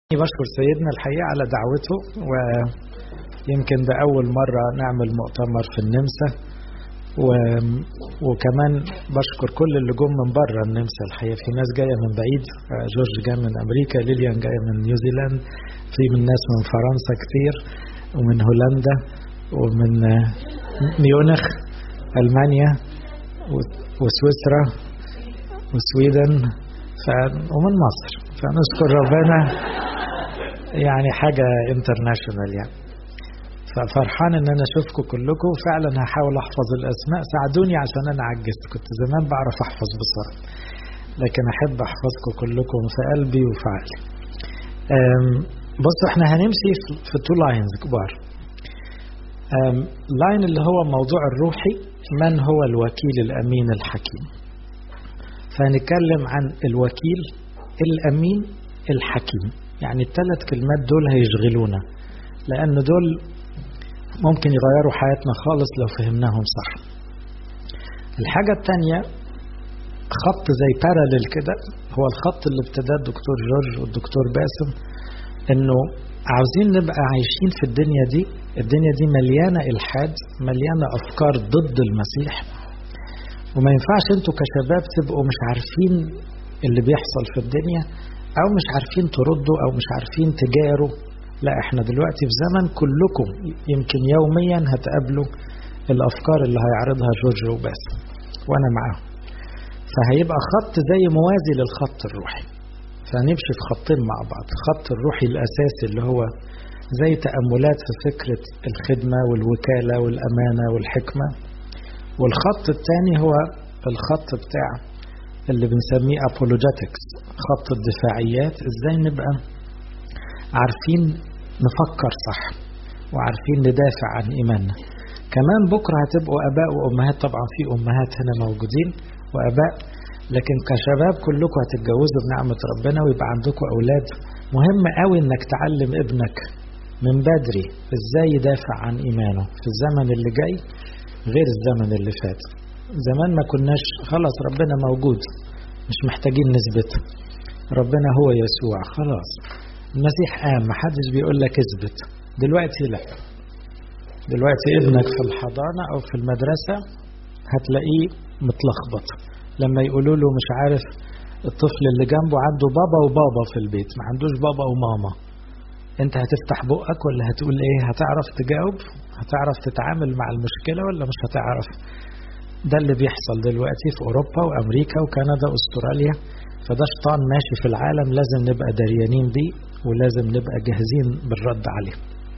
بشكر سيدنا الحقيقة على دعوته ويمكن ده أول مرة نعمل مؤتمر في النمسا و... وكمان بشكر كل اللي جم من بره النمسا الحقيقة في ناس جاية من بعيد جورج جاي من أمريكا ليليان جاية من نيوزيلاند في من ناس من فرنسا كتير ومن هولندا ومن ميونخ ألمانيا وسويسرا وسويدن ف... ومن مصر فنشكر ربنا يعني حاجة انترناشونال يعني ففرحان ان انا اشوفكم كلكم فعلا هحاول احفظ الاسماء ساعدوني عشان انا عجزت كنت زمان بعرف احفظ بسرعة لكن احب احفظكم كلكم في قلبي وفي عقلي بصوا احنا هنمشي في تو لاينز كبار لاين اللي هو موضوع الروحي من هو الوكيل الامين الحكيم فهنتكلم عن الوكيل الامين الحكيم يعني الثلاث كلمات دول هيشغلونا لأن دول ممكن يغيروا حياتنا خالص لو فهمناهم صح الحاجة الثانية خط زي باراليل كده هو الخط اللي ابتداه الدكتور جورج والدكتور باسم انه عاوزين نبقى عايشين في الدنيا دي الدنيا دي مليانة إلحاد مليانة أفكار ضد المسيح وما ينفعش انتوا كشباب تبقوا مش عارفين اللي بيحصل في الدنيا او مش عارفين تردوا او مش عارفين تجاروا لا احنا دلوقتي في زمن كلكم يمكن يوميا هتقابلوا الافكار اللي هيعرضها جورج وبس وانا معاهم فهيبقى خط زي موازي للخط الروحي فهنمشي في خطين مع بعض الخط الروحي الاساسي اللي هو زي تأملات في فكرة الخدمة والوكالة والأمانة والحكمة والخط الثاني هو الخط بتاع اللي بنسميه apologetics خط الدفاعيات ازاي نبقى عارفين نفكر صح وعارفين ندافع عن ايماننا كمان بكره هتبقوا اباء وامهات طبعا في امهات هنا موجودين واباء لكن كشباب كلكم هتتجوزوا بنعمه ربنا ويبقى عندكم اولاد مهم قوي انك تعلم ابنك من بدري ازاي يدافع عن ايمانه في الزمن اللي جاي غير الزمن اللي فات زمان ما كناش خلاص ربنا موجود مش محتاجين نثبت ربنا هو يسوع خلاص المسيح قام محدش بيقول لك اثبت دلوقتي لا دلوقتي ابنك في الحضانة أو في المدرسة هتلاقيه متلخبط لما يقولوا له مش عارف الطفل اللي جنبه عنده بابا وبابا في البيت ما عندوش بابا وماما انت هتفتح بقك ولا هتقول ايه هتعرف تجاوب هتعرف تتعامل مع المشكلة ولا مش هتعرف ده اللي بيحصل دلوقتي في أوروبا وأمريكا وكندا وأستراليا فده شيطان ماشي في العالم لازم نبقى دريانين بيه ولازم نبقى جاهزين بالرد عليه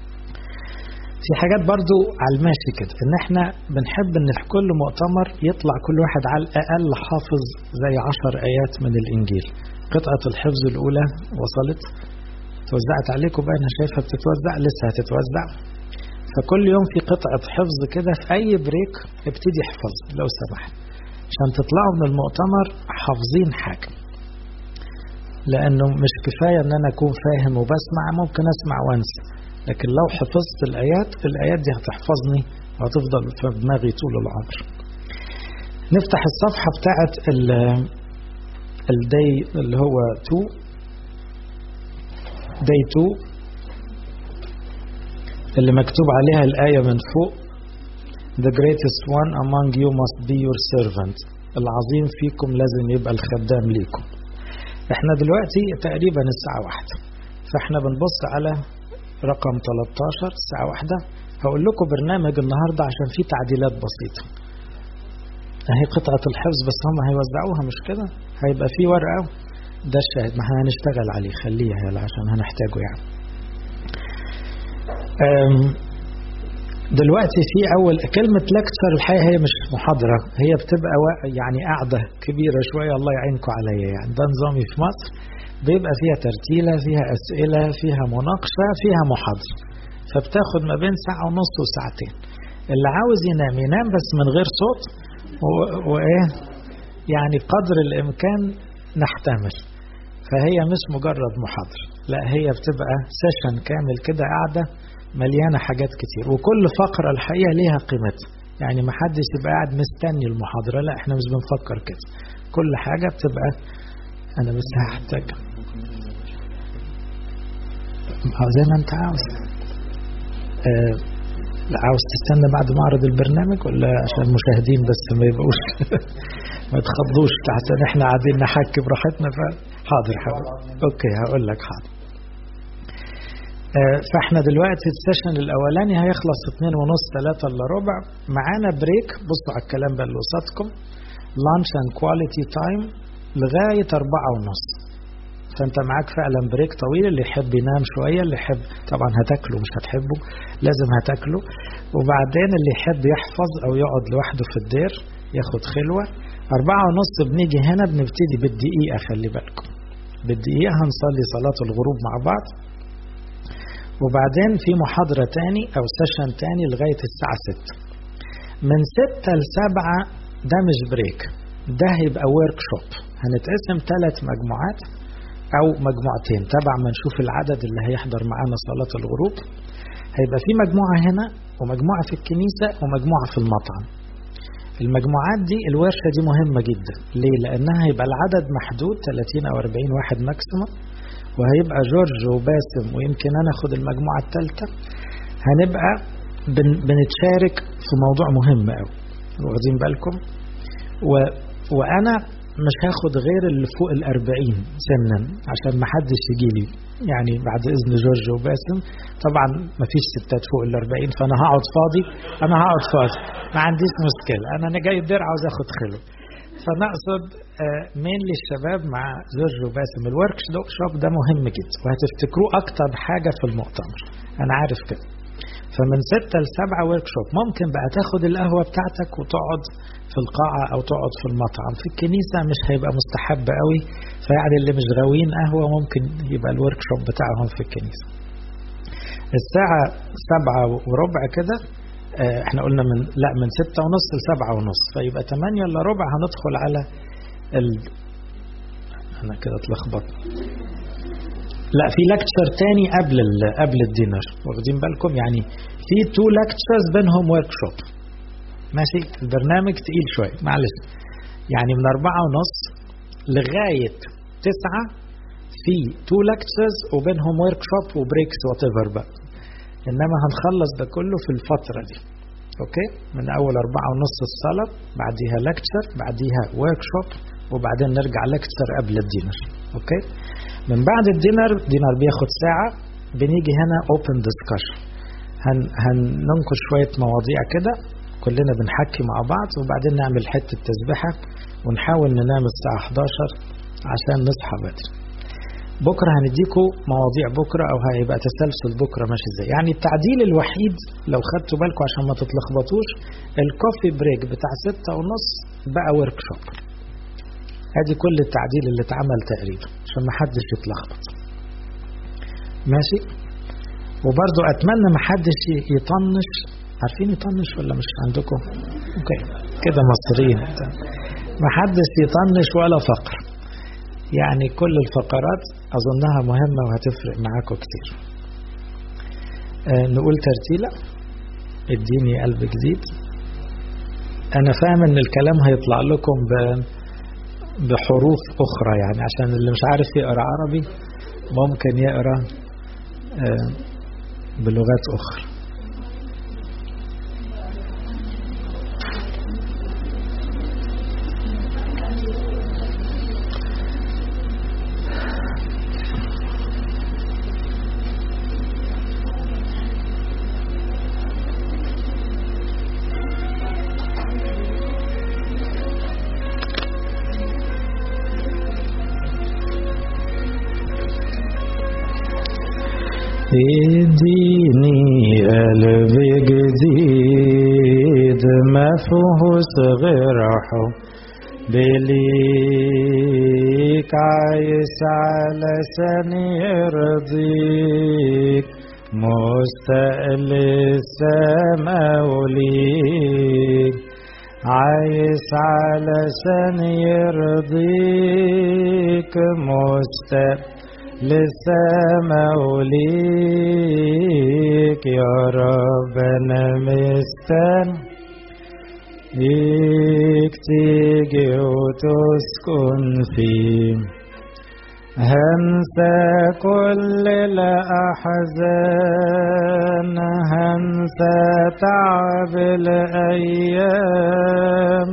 في حاجات برضو على الماشي كده ان احنا بنحب ان في كل مؤتمر يطلع كل واحد على الاقل حافظ زي عشر ايات من الانجيل قطعة الحفظ الاولى وصلت توزعت عليكم بقى انا شايفها بتتوزع لسه هتتوزع فكل يوم في قطعة حفظ كده في أي بريك ابتدي احفظ لو سمحت عشان تطلعوا من المؤتمر حافظين حاجة لأنه مش كفاية إن أنا أكون فاهم وبسمع ممكن أسمع وأنسى لكن لو حفظت الآيات الآيات دي هتحفظني وهتفضل في دماغي طول العمر نفتح الصفحة بتاعت الدي اللي هو 2 دي 2 اللي مكتوب عليها الآية من فوق The greatest one among you must be your servant العظيم فيكم لازم يبقى الخدام ليكم احنا دلوقتي تقريبا الساعة واحدة فاحنا بنبص على رقم 13 الساعة واحدة هقول لكم برنامج النهاردة عشان فيه تعديلات بسيطة اهي قطعة الحفظ بس هم هيوزعوها مش كده هيبقى فيه ورقة ده الشاهد ما احنا هنشتغل عليه خليها يلا عشان هنحتاجه يعني دلوقتي في اول كلمه لكتشر الحقيقه هي مش محاضره هي بتبقى يعني قاعده كبيره شويه الله يعينكم عليا يعني ده نظامي في مصر بيبقى فيها ترتيله فيها اسئله فيها مناقشه فيها محاضره فبتاخد ما بين ساعه ونص وساعتين اللي عاوز ينام ينام بس من غير صوت وايه يعني قدر الامكان نحتمل فهي مش مجرد محاضره لا هي بتبقى سيشن كامل كده قاعده مليانة حاجات كتير وكل فقرة الحقيقة ليها قيمتها يعني ما حدش يبقى قاعد مستني المحاضرة لا احنا مش بنفكر كده كل حاجة بتبقى أنا بس هحتاج زي ما انت عاوز آه عاوز تستنى بعد معرض البرنامج ولا عشان المشاهدين بس ما يبقوش ما تخضوش عشان احنا قاعدين نحكي براحتنا ف حاضر حاضر اوكي هقول لك حاضر آه فاحنا دلوقتي السيشن الاولاني هيخلص اتنين ونص تلاتة الا ربع معانا بريك بصوا على الكلام ده اللي قصادكم لانش اند كواليتي تايم لغاية أربعة ونص فأنت معاك فعلا بريك طويل اللي يحب ينام شوية اللي يحب طبعا هتاكله مش هتحبه لازم هتاكله وبعدين اللي يحب يحفظ أو يقعد لوحده في الدير ياخد خلوة أربعة ونص بنيجي هنا بنبتدي بالدقيقة خلي بالكم بالدقيقة هنصلي صلاة الغروب مع بعض وبعدين في محاضرة تاني أو سيشن تاني لغاية الساعة ستة من ستة لسبعة ده مش بريك ده هيبقى ورك شوب هنتقسم ثلاث مجموعات او مجموعتين تبع ما نشوف العدد اللي هيحضر معانا صلاة الغروب هيبقى في مجموعة هنا ومجموعة في الكنيسة ومجموعة في المطعم المجموعات دي الورشة دي مهمة جدا ليه لانها هيبقى العدد محدود 30 او 40 واحد ماكسيموم وهيبقى جورج وباسم ويمكن انا اخد المجموعة الثالثة هنبقى بن بنتشارك في موضوع مهم قوي واخدين بالكم و وانا مش هاخد غير اللي فوق الأربعين سنا عشان ما حدش يجي لي يعني بعد إذن جورج وباسم طبعا ما فيش ستات فوق الأربعين فأنا هقعد فاضي أنا هقعد فاضي ما عنديش مشكلة أنا أنا جاي الدير عاوز أخد خلو فنقصد مين للشباب مع جورج وباسم الورك شوب ده مهم جدا وهتفتكروه أكتر حاجة في المؤتمر أنا عارف كده فمن ستة لسبعة ورك شوب ممكن بقى تاخد القهوة بتاعتك وتقعد في القاعة أو تقعد في المطعم في الكنيسة مش هيبقى مستحب قوي فيعني اللي مش غاويين قهوة ممكن يبقى الورك شوب بتاعهم في الكنيسة الساعة سبعة وربع كده احنا قلنا من لا من ستة ونص لسبعة ونص فيبقى تمانية الا ربع هندخل على ال انا كده اتلخبط لا في لكتشر تاني قبل ال قبل الدينر واخدين بالكم يعني في تو لكتشرز بينهم ورك شوب ماشي البرنامج تقيل شويه معلش يعني من أربعة ونص لغاية تسعة في تو لكتشرز وبينهم ورك شوب وبريكس وات ايفر بقى انما هنخلص ده كله في الفترة دي اوكي من اول أربعة ونص الصلاة بعديها لكتشر بعديها ورك شوب وبعدين نرجع لكتشر قبل الدينر اوكي من بعد الدينر دينر بياخد ساعة بنيجي هنا اوبن ديسكشن هن هننقش شوية مواضيع كده كلنا بنحكي مع بعض وبعدين نعمل حتة تسبيحة ونحاول ننام الساعة 11 عشان نصحى بدري بكرة هنديكم مواضيع بكرة أو هيبقى تسلسل بكرة ماشي ازاي يعني التعديل الوحيد لو خدتوا بالكم عشان ما تتلخبطوش الكوفي بريك بتاع ستة ونص بقى ورك شوب ادي كل التعديل اللي اتعمل تقريبا عشان ما حدش يتلخبط ماشي وبرضو اتمنى ما حدش يطنش عارفين يطنش ولا مش عندكم اوكي كده مصريين ما حدش يطنش ولا فقر يعني كل الفقرات اظنها مهمة وهتفرق معاكم كتير آه نقول ترتيلة اديني قلب جديد انا فاهم ان الكلام هيطلع لكم ب بحروف أخرى يعني عشان اللي مش عارف يقرأ عربي ممكن يقرأ بلغات أخرى اديني قلب جديد ما فيهوش غير حب بليك عايش علشان يرضيك مستقل السما وليك عايش علشان يرضيك مستقل لسما وليك يا رب انا مستنيك تيجي وتسكن فيه هنسى كل الأحزان هنسى تعب الأيام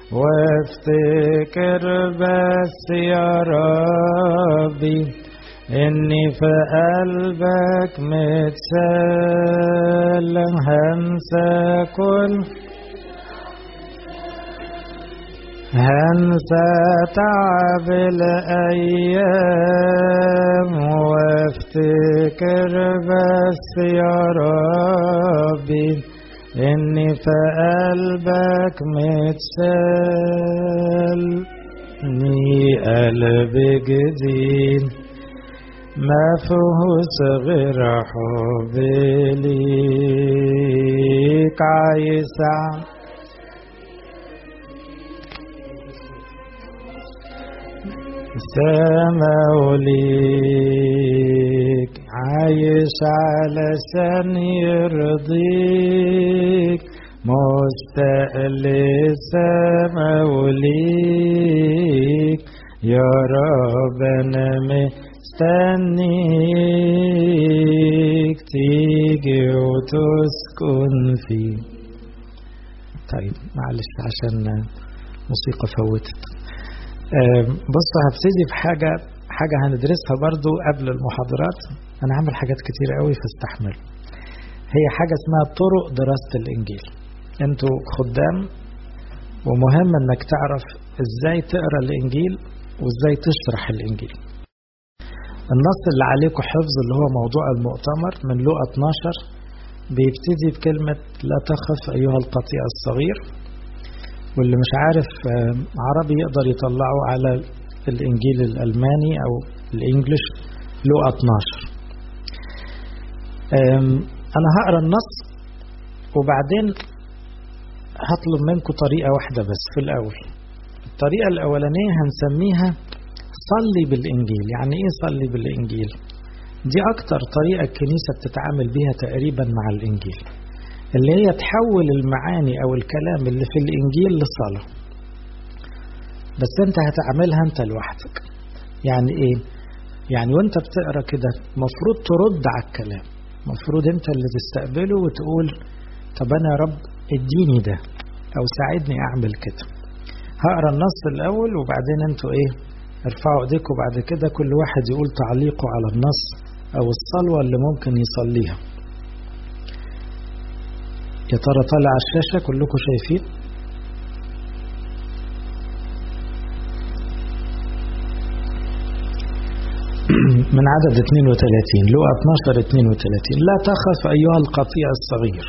وافتكر بس يا ربي إني في قلبك متسلم هنسى كل هنسى تعب الأيام وافتكر بس يا ربي إني في قلبك متسلني قلب جديد ما فيهوش غير حب ليك عايز سما وليك عايش علشان يرضيك مشتاق للسما وليك يا رب انا مستنيك تيجي وتسكن فيه طيب معلش عشان موسيقى فوتت بصوا هبتدي بحاجة حاجة هندرسها برضو قبل المحاضرات أنا عامل حاجات كتير قوي فاستحملوا هي حاجة اسمها طرق دراسة الإنجيل أنتوا خدام ومهم أنك تعرف إزاي تقرأ الإنجيل وإزاي تشرح الإنجيل النص اللي عليكم حفظ اللي هو موضوع المؤتمر من لقى 12 بيبتدي بكلمة لا تخف أيها القطيع الصغير واللي مش عارف عربي يقدر يطلعه على الإنجيل الألماني أو الإنجليش لقى 12 أنا هقرأ النص وبعدين هطلب منكم طريقة واحدة بس في الأول الطريقة الأولانية هنسميها صلي بالإنجيل يعني إيه صلي بالإنجيل دي أكتر طريقة الكنيسة بتتعامل بيها تقريبا مع الإنجيل اللي هي تحول المعاني أو الكلام اللي في الإنجيل لصلاة بس أنت هتعملها أنت لوحدك يعني إيه يعني وأنت بتقرأ كده مفروض ترد على الكلام مفروض أنت اللي تستقبله وتقول طب أنا يا رب اديني ده أو ساعدني أعمل كده هقرا النص الأول وبعدين أنتوا إيه ارفعوا ايديكم بعد كده كل واحد يقول تعليقه على النص أو الصلوة اللي ممكن يصليها يا ترى طالع على الشاشة كلكم شايفين من عدد 32 لقى 12 32 لا تخف أيها القطيع الصغير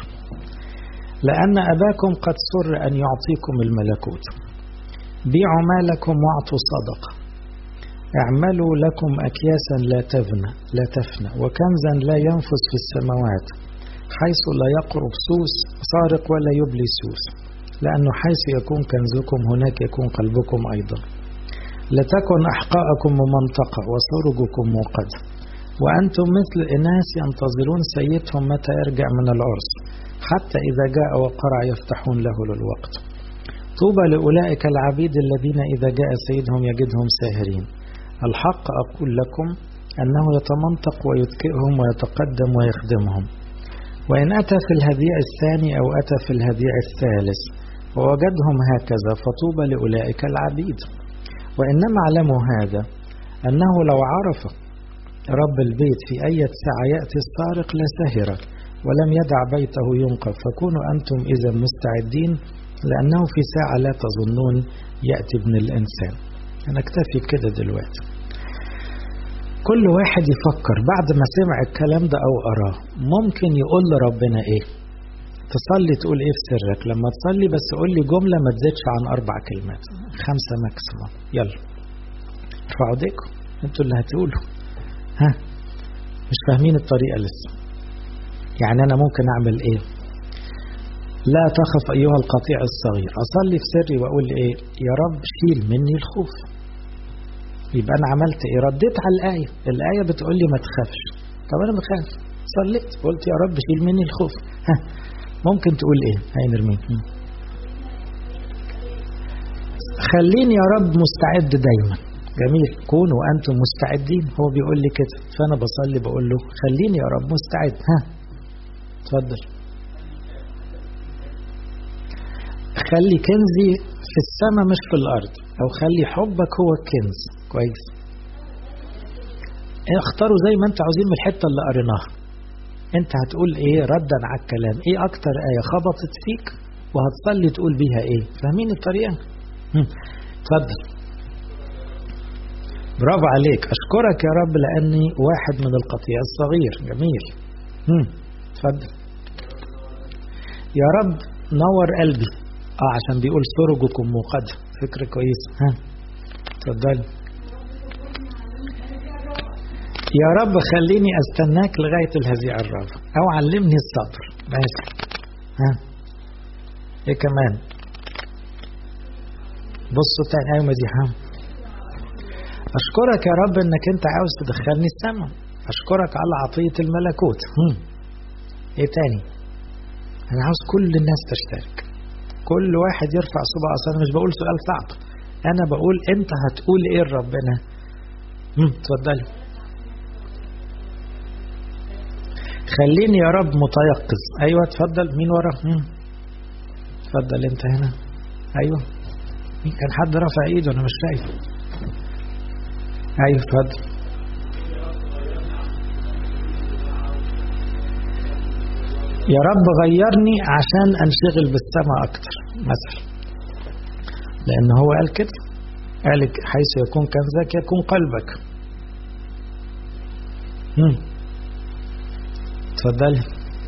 لأن أباكم قد سر أن يعطيكم الملكوت بيعوا مالكم واعطوا صدقة اعملوا لكم أكياسا لا تفنى لا تفنى وكنزا لا ينفس في السماوات حيث لا يقرب سوس سارق ولا يبلي سوس لأنه حيث يكون كنزكم هناك يكون قلبكم أيضا لتكن أحقاءكم ممنطقة وسرجكم موقدة وأنتم مثل إناس ينتظرون سيدهم متى يرجع من العرس حتى إذا جاء وقرع يفتحون له للوقت طوبى لأولئك العبيد الذين إذا جاء سيدهم يجدهم ساهرين الحق أقول لكم أنه يتمنطق ويتكئهم ويتقدم ويخدمهم وإن أتى في الهديع الثاني أو أتى في الهديع الثالث ووجدهم هكذا فطوبى لأولئك العبيد وإنما اعلموا هذا أنه لو عرف رب البيت في أي ساعة يأتي السارق لسهر ولم يدع بيته ينقب فكونوا أنتم إذا مستعدين لأنه في ساعة لا تظنون يأتي ابن الإنسان أنا أكتفي كده دلوقتي كل واحد يفكر بعد ما سمع الكلام ده أو قراه ممكن يقول لربنا إيه تصلي تقول إيه في سرك لما تصلي بس قول لي جملة ما تزيدش عن أربع كلمات خمسة ماكسيموم يلا ارفعوا ايديكم انتوا اللي هتقولوا ها مش فاهمين الطريقة لسه يعني أنا ممكن أعمل إيه لا تخف أيها القطيع الصغير أصلي في سري وأقول إيه يا رب شيل مني الخوف يبقى أنا عملت إيه رديت على الآية الآية بتقول لي ما تخافش طب أنا بخاف صليت قلت يا رب شيل مني الخوف ها ممكن تقول إيه هاي نرمين خليني يا رب مستعد دايما جميل كونوا وأنتم مستعدين هو بيقول لي كده فأنا بصلي بقول له خليني يا رب مستعد ها اتفضل خلي كنزي في السماء مش في الأرض أو خلي حبك هو الكنز كويس اختاروا زي ما انت عاوزين من الحتة اللي قريناها انت هتقول ايه ردا على الكلام ايه اكتر آية خبطت فيك وهتصلي تقول بيها ايه فاهمين الطريقة اتفضل برافو عليك اشكرك يا رب لاني واحد من القطيع الصغير جميل اتفضل يا رب نور قلبي اه عشان بيقول سرجكم موقدة فكرة كويسة ها اتفضلي يا رب خليني استناك لغاية الهزيع الرابع او علمني الصبر ماشي ها ايه كمان بصوا تاني ايوه دي ها اشكرك يا رب انك انت عاوز تدخلني السماء اشكرك على عطية الملكوت هم. ايه تاني انا عاوز كل الناس تشترك كل واحد يرفع صباعه اصل انا مش بقول سؤال صعب انا بقول انت هتقول ايه لربنا اتفضلي خليني يا رب متيقظ ايوه اتفضل مين ورا اتفضل انت هنا ايوه مين كان حد رفع ايده انا مش شايف ايوه اتفضل يا رب غيرني عشان انشغل بالسماء اكتر مثلا لان هو قال كده قال حيث يكون كنزك يكون قلبك امم اتفضلي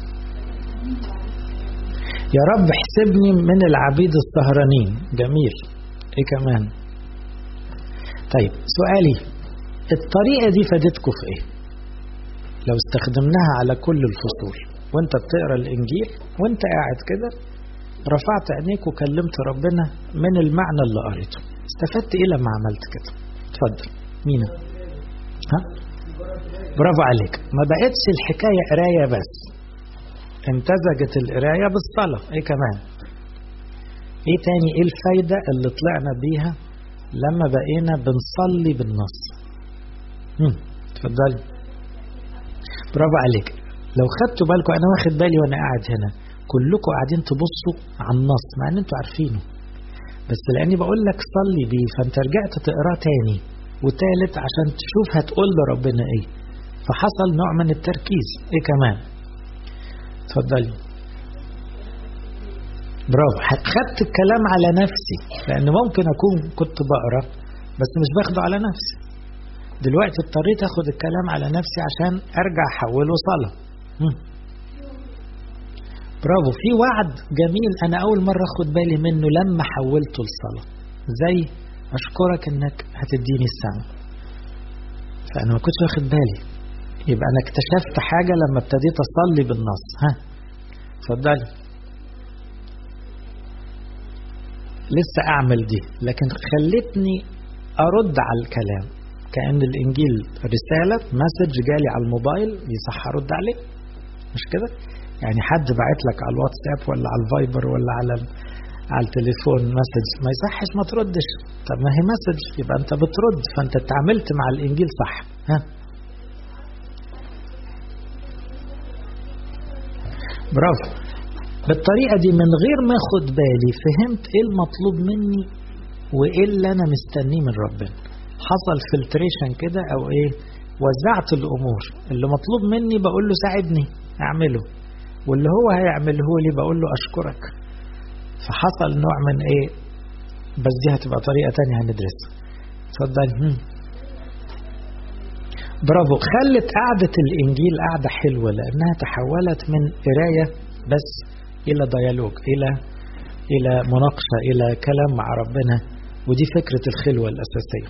يا رب احسبني من العبيد السهرانين جميل ايه كمان طيب سؤالي الطريقة دي فادتكم في ايه لو استخدمناها على كل الفصول وانت بتقرا الانجيل وانت قاعد كده رفعت عينيك وكلمت ربنا من المعنى اللي قريته استفدت ايه لما عملت كده اتفضل مينا ها برافو عليك ما بقتش الحكاية قراية بس امتزجت القراية بالصلاة ايه كمان ايه تاني ايه الفايدة اللي طلعنا بيها لما بقينا بنصلي بالنص اتفضلي برافو عليك لو خدتوا بالكم انا واخد بالي وانا قاعد هنا كلكم قاعدين تبصوا على النص مع ان انتوا عارفينه بس لاني بقول لك صلي بيه فانت رجعت تقراه تاني وتالت عشان تشوف هتقول لربنا ايه فحصل نوع من التركيز ايه كمان اتفضلي برافو خدت الكلام على نفسي لان ممكن اكون كنت بقرا بس مش باخده على نفسي دلوقتي اضطريت اخد الكلام على نفسي عشان ارجع احوله صلاه برافو في وعد جميل انا اول مره اخد بالي منه لما حولته لصلاه زي اشكرك انك هتديني السماء فانا ما كنتش واخد بالي يبقى انا اكتشفت حاجه لما ابتديت اصلي بالنص ها اتفضلي لسه اعمل دي لكن خلتني ارد على الكلام كأن الإنجيل رسالة مسج جالي على الموبايل يصح أرد عليه مش كده؟ يعني حد بعت لك على الواتساب ولا على الفايبر ولا على على التليفون مسج ما يصحش ما تردش طب ما هي مسج يبقى أنت بترد فأنت اتعاملت مع الإنجيل صح ها برافو بالطريقة دي من غير ما اخد بالي فهمت ايه المطلوب مني وايه اللي انا مستنيه من ربنا حصل فلتريشن كده او ايه وزعت الامور اللي مطلوب مني بقول له ساعدني اعمله واللي هو هيعمله لي بقول له اشكرك فحصل نوع من ايه بس دي هتبقى طريقة تانية هندرسها اتفضلي برافو خلت قعدة الإنجيل قعدة حلوة لأنها تحولت من قراية بس إلى ديالوج إلى إلى مناقشة إلى كلام مع ربنا ودي فكرة الخلوة الأساسية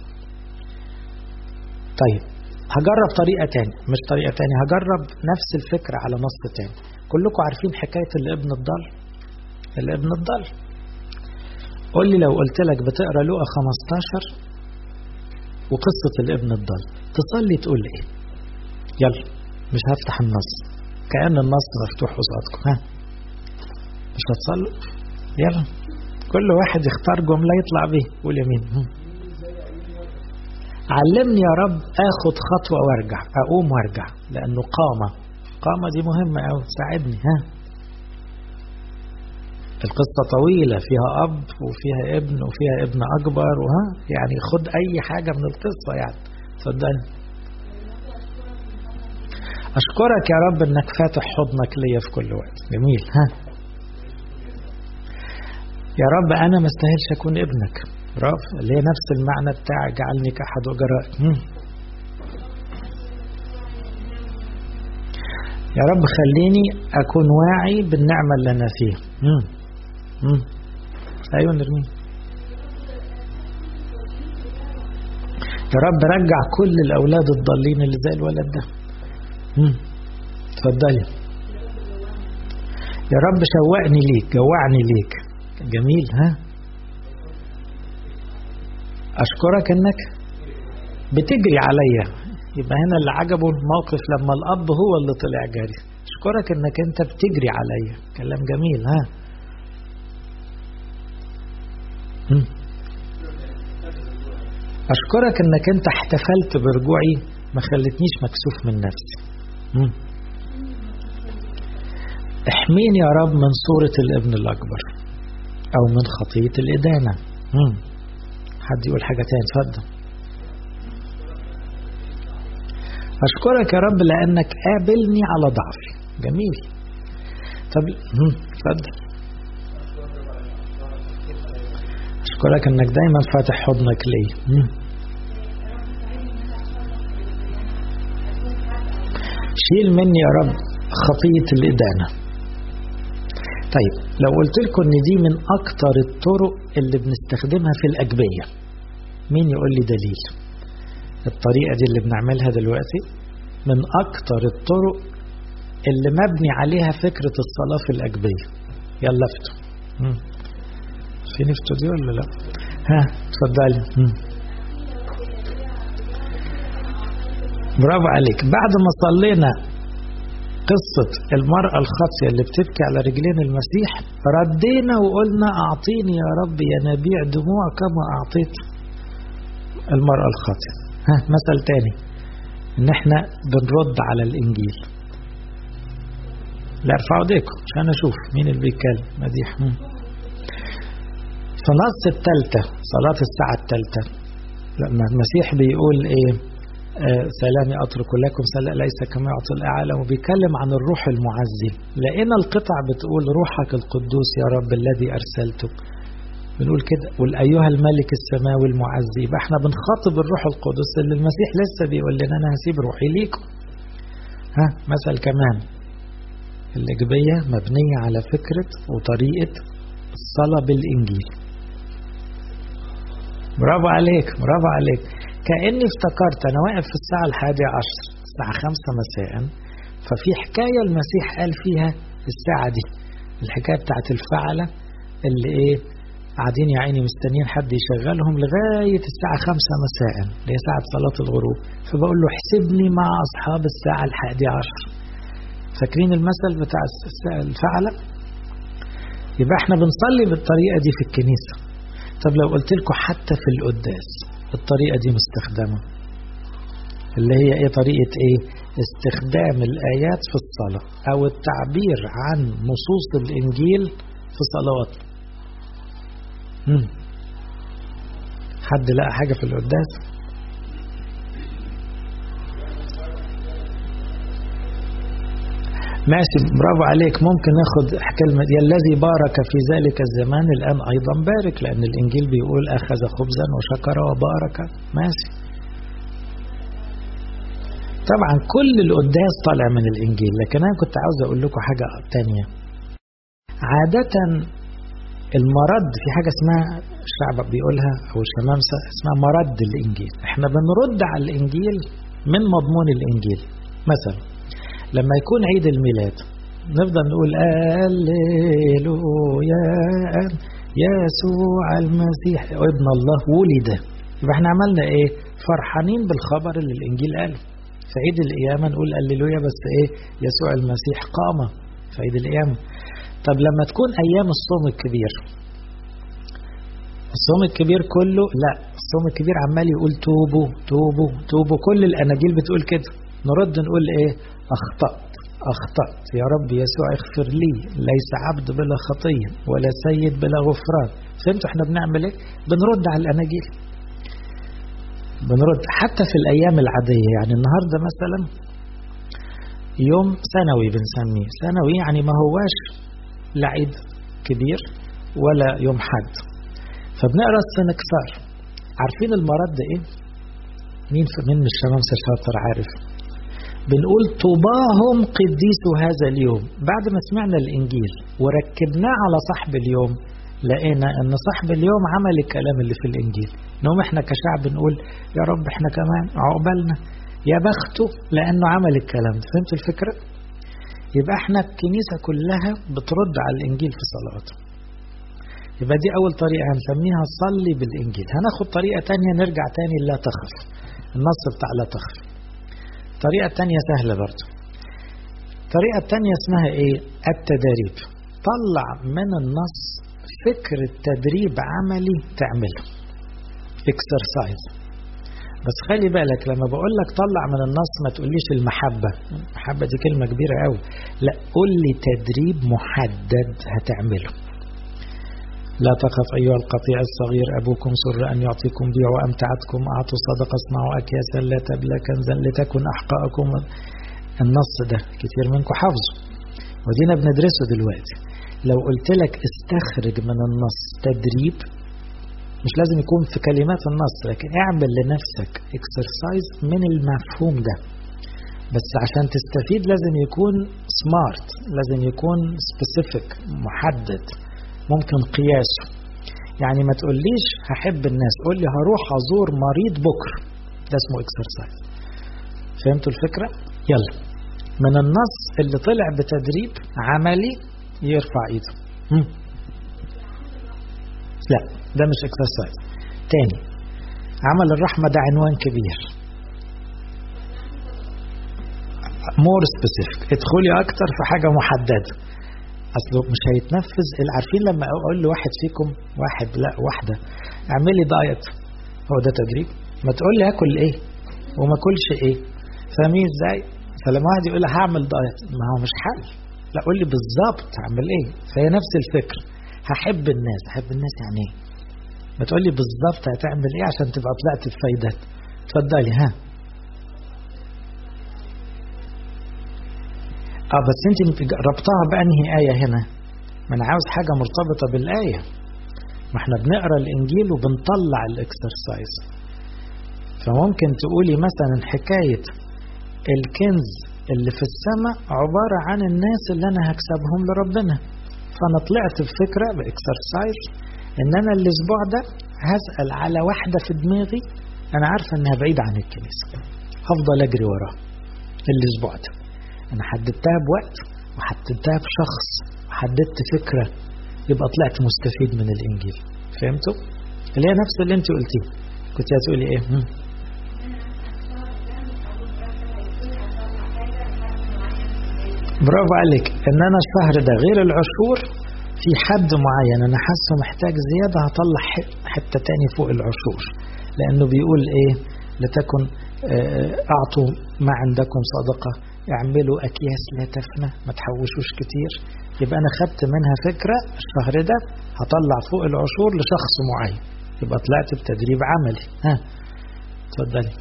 طيب هجرب طريقة تاني مش طريقة تاني هجرب نفس الفكرة على نص تاني كلكم عارفين حكاية الابن الضال الابن الضال قول لي لو قلت لك بتقرا لقى 15 وقصة الابن الضال تصلي تقول ايه يلا مش هفتح النص كأن النص مفتوح قصادكم ها مش هتصلوا يلا كل واحد يختار جملة يطلع بيه قول يمين علمني يا رب اخد خطوة وارجع اقوم وارجع لانه قامة قامة دي مهمة اوي ساعدني ها القصة طويلة فيها أب وفيها ابن وفيها ابن أكبر وها يعني خد أي حاجة من القصة يعني تصدقني أشكرك يا رب إنك فاتح حضنك ليا في كل وقت جميل ها يا رب أنا ما استاهلش أكون ابنك برافو اللي هي نفس المعنى بتاع جعلني كأحد أجرائك يا رب خليني أكون واعي بالنعمة اللي أنا فيها مم. مم. أيوة نرمين يا رب رجع كل الأولاد الضالين اللي زي الولد ده اتفضلي يا رب شوقني ليك جوعني ليك جميل ها أشكرك إنك بتجري عليا يبقى هنا اللي عجبه الموقف لما الأب هو اللي طلع جاري أشكرك إنك أنت بتجري عليا كلام جميل ها أشكرك إنك أنت احتفلت برجوعي ما خلتنيش مكسوف من نفسي احميني يا رب من صورة الابن الأكبر أو من خطية الإدانة حد يقول حاجة تاني اتفضل أشكرك يا رب لأنك قابلني على ضعفي جميل طب اتفضل أشكرك أنك دايما فاتح حضنك لي شيل مني يا رب خطية الإدانة طيب لو قلت لكم ان دي من اكتر الطرق اللي بنستخدمها في الاجبيه مين يقول لي دليل الطريقه دي اللي بنعملها دلوقتي من اكتر الطرق اللي مبني عليها فكره الصلاه في الاجبيه يلا افتوا في نفتوا دي ولا لا ها اتفضلي برافو عليك بعد ما صلينا قصة المرأة الخاطية اللي بتبكي على رجلين المسيح ردينا وقلنا أعطيني يا رب ينابيع دموع كما أعطيت المرأة الخاطية ها مثل تاني إن إحنا بنرد على الإنجيل لا ارفعوا ايديكم عشان أشوف مين اللي بيتكلم مديح في نص التالتة صلاة الساعة التالتة لما المسيح بيقول إيه آه سلامي أترك لكم سلام ليس كما يعطي الأعلى وبيتكلم عن الروح المعزي لقينا القطع بتقول روحك القدوس يا رب الذي أرسلتك بنقول كده قل أيها الملك السماوي المعزي يبقى احنا بنخاطب الروح القدس اللي المسيح لسه بيقول لنا أنا هسيب روحي ليكم ها مثل كمان الإجبية مبنية على فكرة وطريقة الصلاة بالإنجيل برافو عليك برافو عليك كأني افتكرت أنا واقف في الساعة الحادية عشر الساعة خمسة مساء ففي حكاية المسيح قال فيها الساعة دي الحكاية بتاعت الفعلة اللي ايه قاعدين يا عيني مستنيين حد يشغلهم لغاية الساعة خمسة مساء اللي هي ساعة صلاة الغروب فبقول له احسبني مع أصحاب الساعة الحادية عشر فاكرين المثل بتاع الفعلة يبقى احنا بنصلي بالطريقة دي في الكنيسة طب لو قلت لكم حتى في القداس الطريقة دي مستخدمة اللي هي ايه طريقة ايه استخدام الآيات في الصلاة أو التعبير عن نصوص الإنجيل في صلواتنا حد لقى حاجة في القداس ماشي برافو عليك ممكن ناخد كلمة يا الذي بارك في ذلك الزمان الآن أيضا بارك لأن الإنجيل بيقول أخذ خبزا وشكر وبارك ماشي طبعا كل القداس طالع من الإنجيل لكن أنا كنت عاوز أقول لكم حاجة تانية عادة المرد في حاجة اسمها الشعب بيقولها أو الشمامسة اسمها مرد الإنجيل احنا بنرد على الإنجيل من مضمون الإنجيل مثلا لما يكون عيد الميلاد نفضل نقول هللويا يسوع المسيح ابن الله ولد يبقى احنا عملنا ايه فرحانين بالخبر اللي الانجيل قاله في عيد القيامه نقول هللويا بس ايه يسوع المسيح قام في عيد القيامه طب لما تكون ايام الصوم الكبير الصوم الكبير كله لا الصوم الكبير عمال يقول توبوا توبوا توبوا كل الاناجيل بتقول كده نرد نقول ايه اخطات اخطات يا رب يسوع اغفر لي ليس عبد بلا خطيه ولا سيد بلا غفران فهمتوا احنا بنعمل ايه بنرد على الاناجيل بنرد حتى في الايام العاديه يعني النهارده مثلا يوم سنوي بنسميه سنوي يعني ما هواش لعيد كبير ولا يوم حد فبنقرا السنكسار عارفين المرض ده ايه مين من الشمامسة شاطر عارف بنقول طوباهم قديسوا هذا اليوم بعد ما سمعنا الانجيل وركبناه على صاحب اليوم لقينا ان صاحب اليوم عمل الكلام اللي في الانجيل نقوم احنا كشعب نقول يا رب احنا كمان عقبالنا يا بخته لانه عمل الكلام فهمتوا الفكره يبقى احنا الكنيسه كلها بترد على الانجيل في صلاته يبقى دي أول طريقة هنسميها صلي بالإنجيل هناخد طريقة تانية نرجع تاني لا تخف النص بتاع لا تخف الطريقة التانية سهلة برضو الطريقة التانية اسمها ايه التدريب طلع من النص فكرة تدريب عملي تعمله اكسرسايز بس خلي بالك لما بقول لك طلع من النص ما تقوليش المحبة المحبة دي كلمة كبيرة قوي لا قول لي تدريب محدد هتعمله لا تخف أيها القطيع الصغير أبوكم سر أن يعطيكم بيع وأمتعتكم أعطوا صدقة اصنعوا أكياسا لا تبلى كنزا لتكن أحقاءكم النص ده كتير منكم حافظه ودينا بندرسه دلوقتي لو قلت لك استخرج من النص تدريب مش لازم يكون في كلمات النص لكن اعمل لنفسك اكسرسايز من المفهوم ده بس عشان تستفيد لازم يكون سمارت لازم يكون سبيسيفيك محدد ممكن قياسه يعني ما تقوليش هحب الناس قول لي هروح ازور مريض بكره ده اسمه اكسرسايز فهمتوا الفكره يلا من النص اللي طلع بتدريب عملي يرفع ايده هم. لا ده مش اكسرسايز تاني عمل الرحمه ده عنوان كبير مور سبيسيفيك ادخلي اكتر في حاجه محدده اصله مش هيتنفذ عارفين لما اقول لواحد فيكم واحد لا واحده اعملي دايت هو ده تدريب ما تقول لي اكل ايه وما اكلش ايه فاهمين ازاي فلما واحد يقول لي هعمل دايت ما هو مش حل لا قول لي بالظبط هعمل ايه فهي نفس الفكر هحب الناس هحب الناس يعني ايه ما تقول لي بالظبط هتعمل ايه عشان تبقى طلعت بفايدات اتفضلي ها اه بس انت ربطها بانهي آية هنا ما انا عاوز حاجة مرتبطة بالآية ما احنا بنقرا الانجيل وبنطلع الاكسرسايز فممكن تقولي مثلا حكاية الكنز اللي في السماء عبارة عن الناس اللي انا هكسبهم لربنا فانا طلعت بفكرة باكسرسايز ان انا الاسبوع ده هسأل على واحدة في دماغي انا عارفة انها بعيدة عن الكنيسة هفضل اجري وراها الاسبوع ده انا حددتها بوقت وحددتها بشخص وحددت فكرة يبقى طلعت مستفيد من الانجيل فهمتوا اللي هي نفس اللي انت قلتيه كنت هتقولي ايه هم؟ برافو عليك ان انا الشهر ده غير العشور في حد معين انا حاسه محتاج زياده هطلع حته تاني فوق العشور لانه بيقول ايه لتكن اعطوا ما عندكم صدقه اعملوا اكياس لا تفنى ما تحوشوش كتير يبقى انا خدت منها فكره الشهر ده هطلع فوق العشور لشخص معين يبقى طلعت بتدريب عملي ها اتفضلي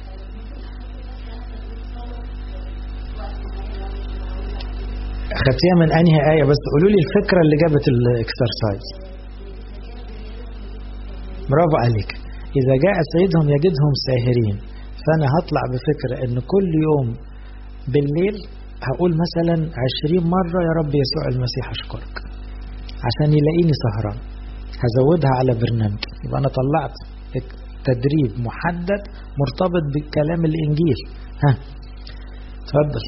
خدتيها من انهي ايه بس قولوا لي الفكره اللي جابت الاكسرسايز برافو عليك اذا جاء سيدهم يجدهم ساهرين فانا هطلع بفكره ان كل يوم بالليل هقول مثلا عشرين مرة يا رب يسوع المسيح أشكرك عشان يلاقيني سهران هزودها على برنامج يبقى أنا طلعت تدريب محدد مرتبط بكلام الإنجيل ها تفضل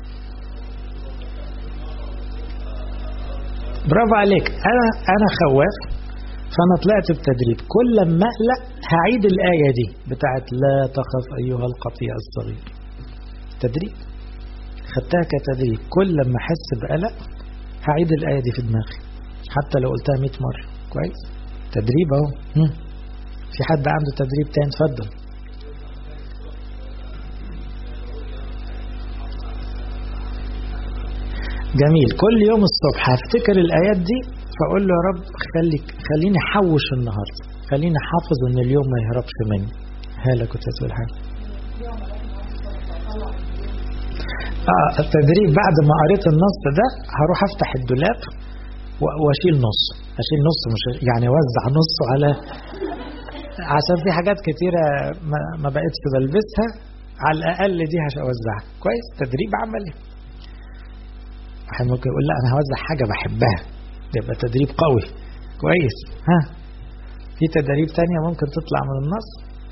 برافو عليك أنا أنا خواف فأنا طلعت بتدريب كل ما أقلق هعيد الآية دي بتاعت لا تخف أيها القطيع الصغير تدريب خدتها كتدريب كل لما احس بقلق هعيد الايه دي في دماغي حتى لو قلتها 100 مره كويس تدريب اهو في حد عنده تدريب تاني اتفضل جميل كل يوم الصبح هفتكر الآيات دي فأقول له يا رب خليك خليني أحوش النهاردة خليني حافظ إن اليوم ما يهربش مني هلا كنت هتقول حاجة آه التدريب بعد ما قريت النص ده هروح أفتح الدولاب وأشيل نص أشيل نص مش يعني أوزع نصه على عشان في حاجات كتيرة ما, ما بقتش بلبسها على الأقل دي هوزعها كويس تدريب عملي واحد ممكن يقول لا انا هوزع حاجه بحبها يبقى تدريب قوي كويس ها في تدريب تانية ممكن تطلع من النص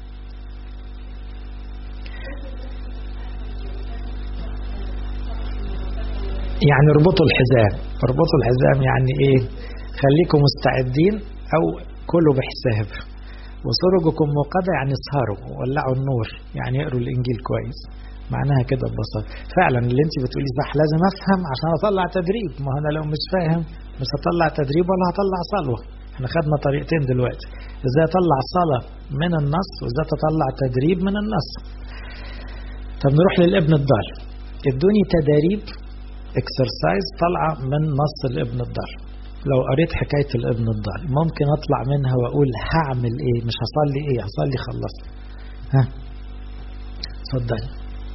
يعني اربطوا الحزام اربطوا الحزام يعني ايه خليكم مستعدين او كلوا بحساب وسرجكم موقدة يعني اسهروا ولعوا النور يعني اقروا الانجيل كويس معناها كده ببساطة فعلا اللي انت بتقولي صح لازم افهم عشان اطلع تدريب ما انا لو مش فاهم مش هطلع تدريب ولا هطلع صلوة احنا خدنا طريقتين دلوقتي ازاي اطلع صلاة من النص وازاي اطلع تدريب من النص طب نروح للابن الضال ادوني تدريب اكسرسايز طالعة من نص الابن الضال لو قريت حكاية الابن الضال ممكن اطلع منها واقول هعمل ايه مش هصلي ايه هصلي خلصت ها اتفضلي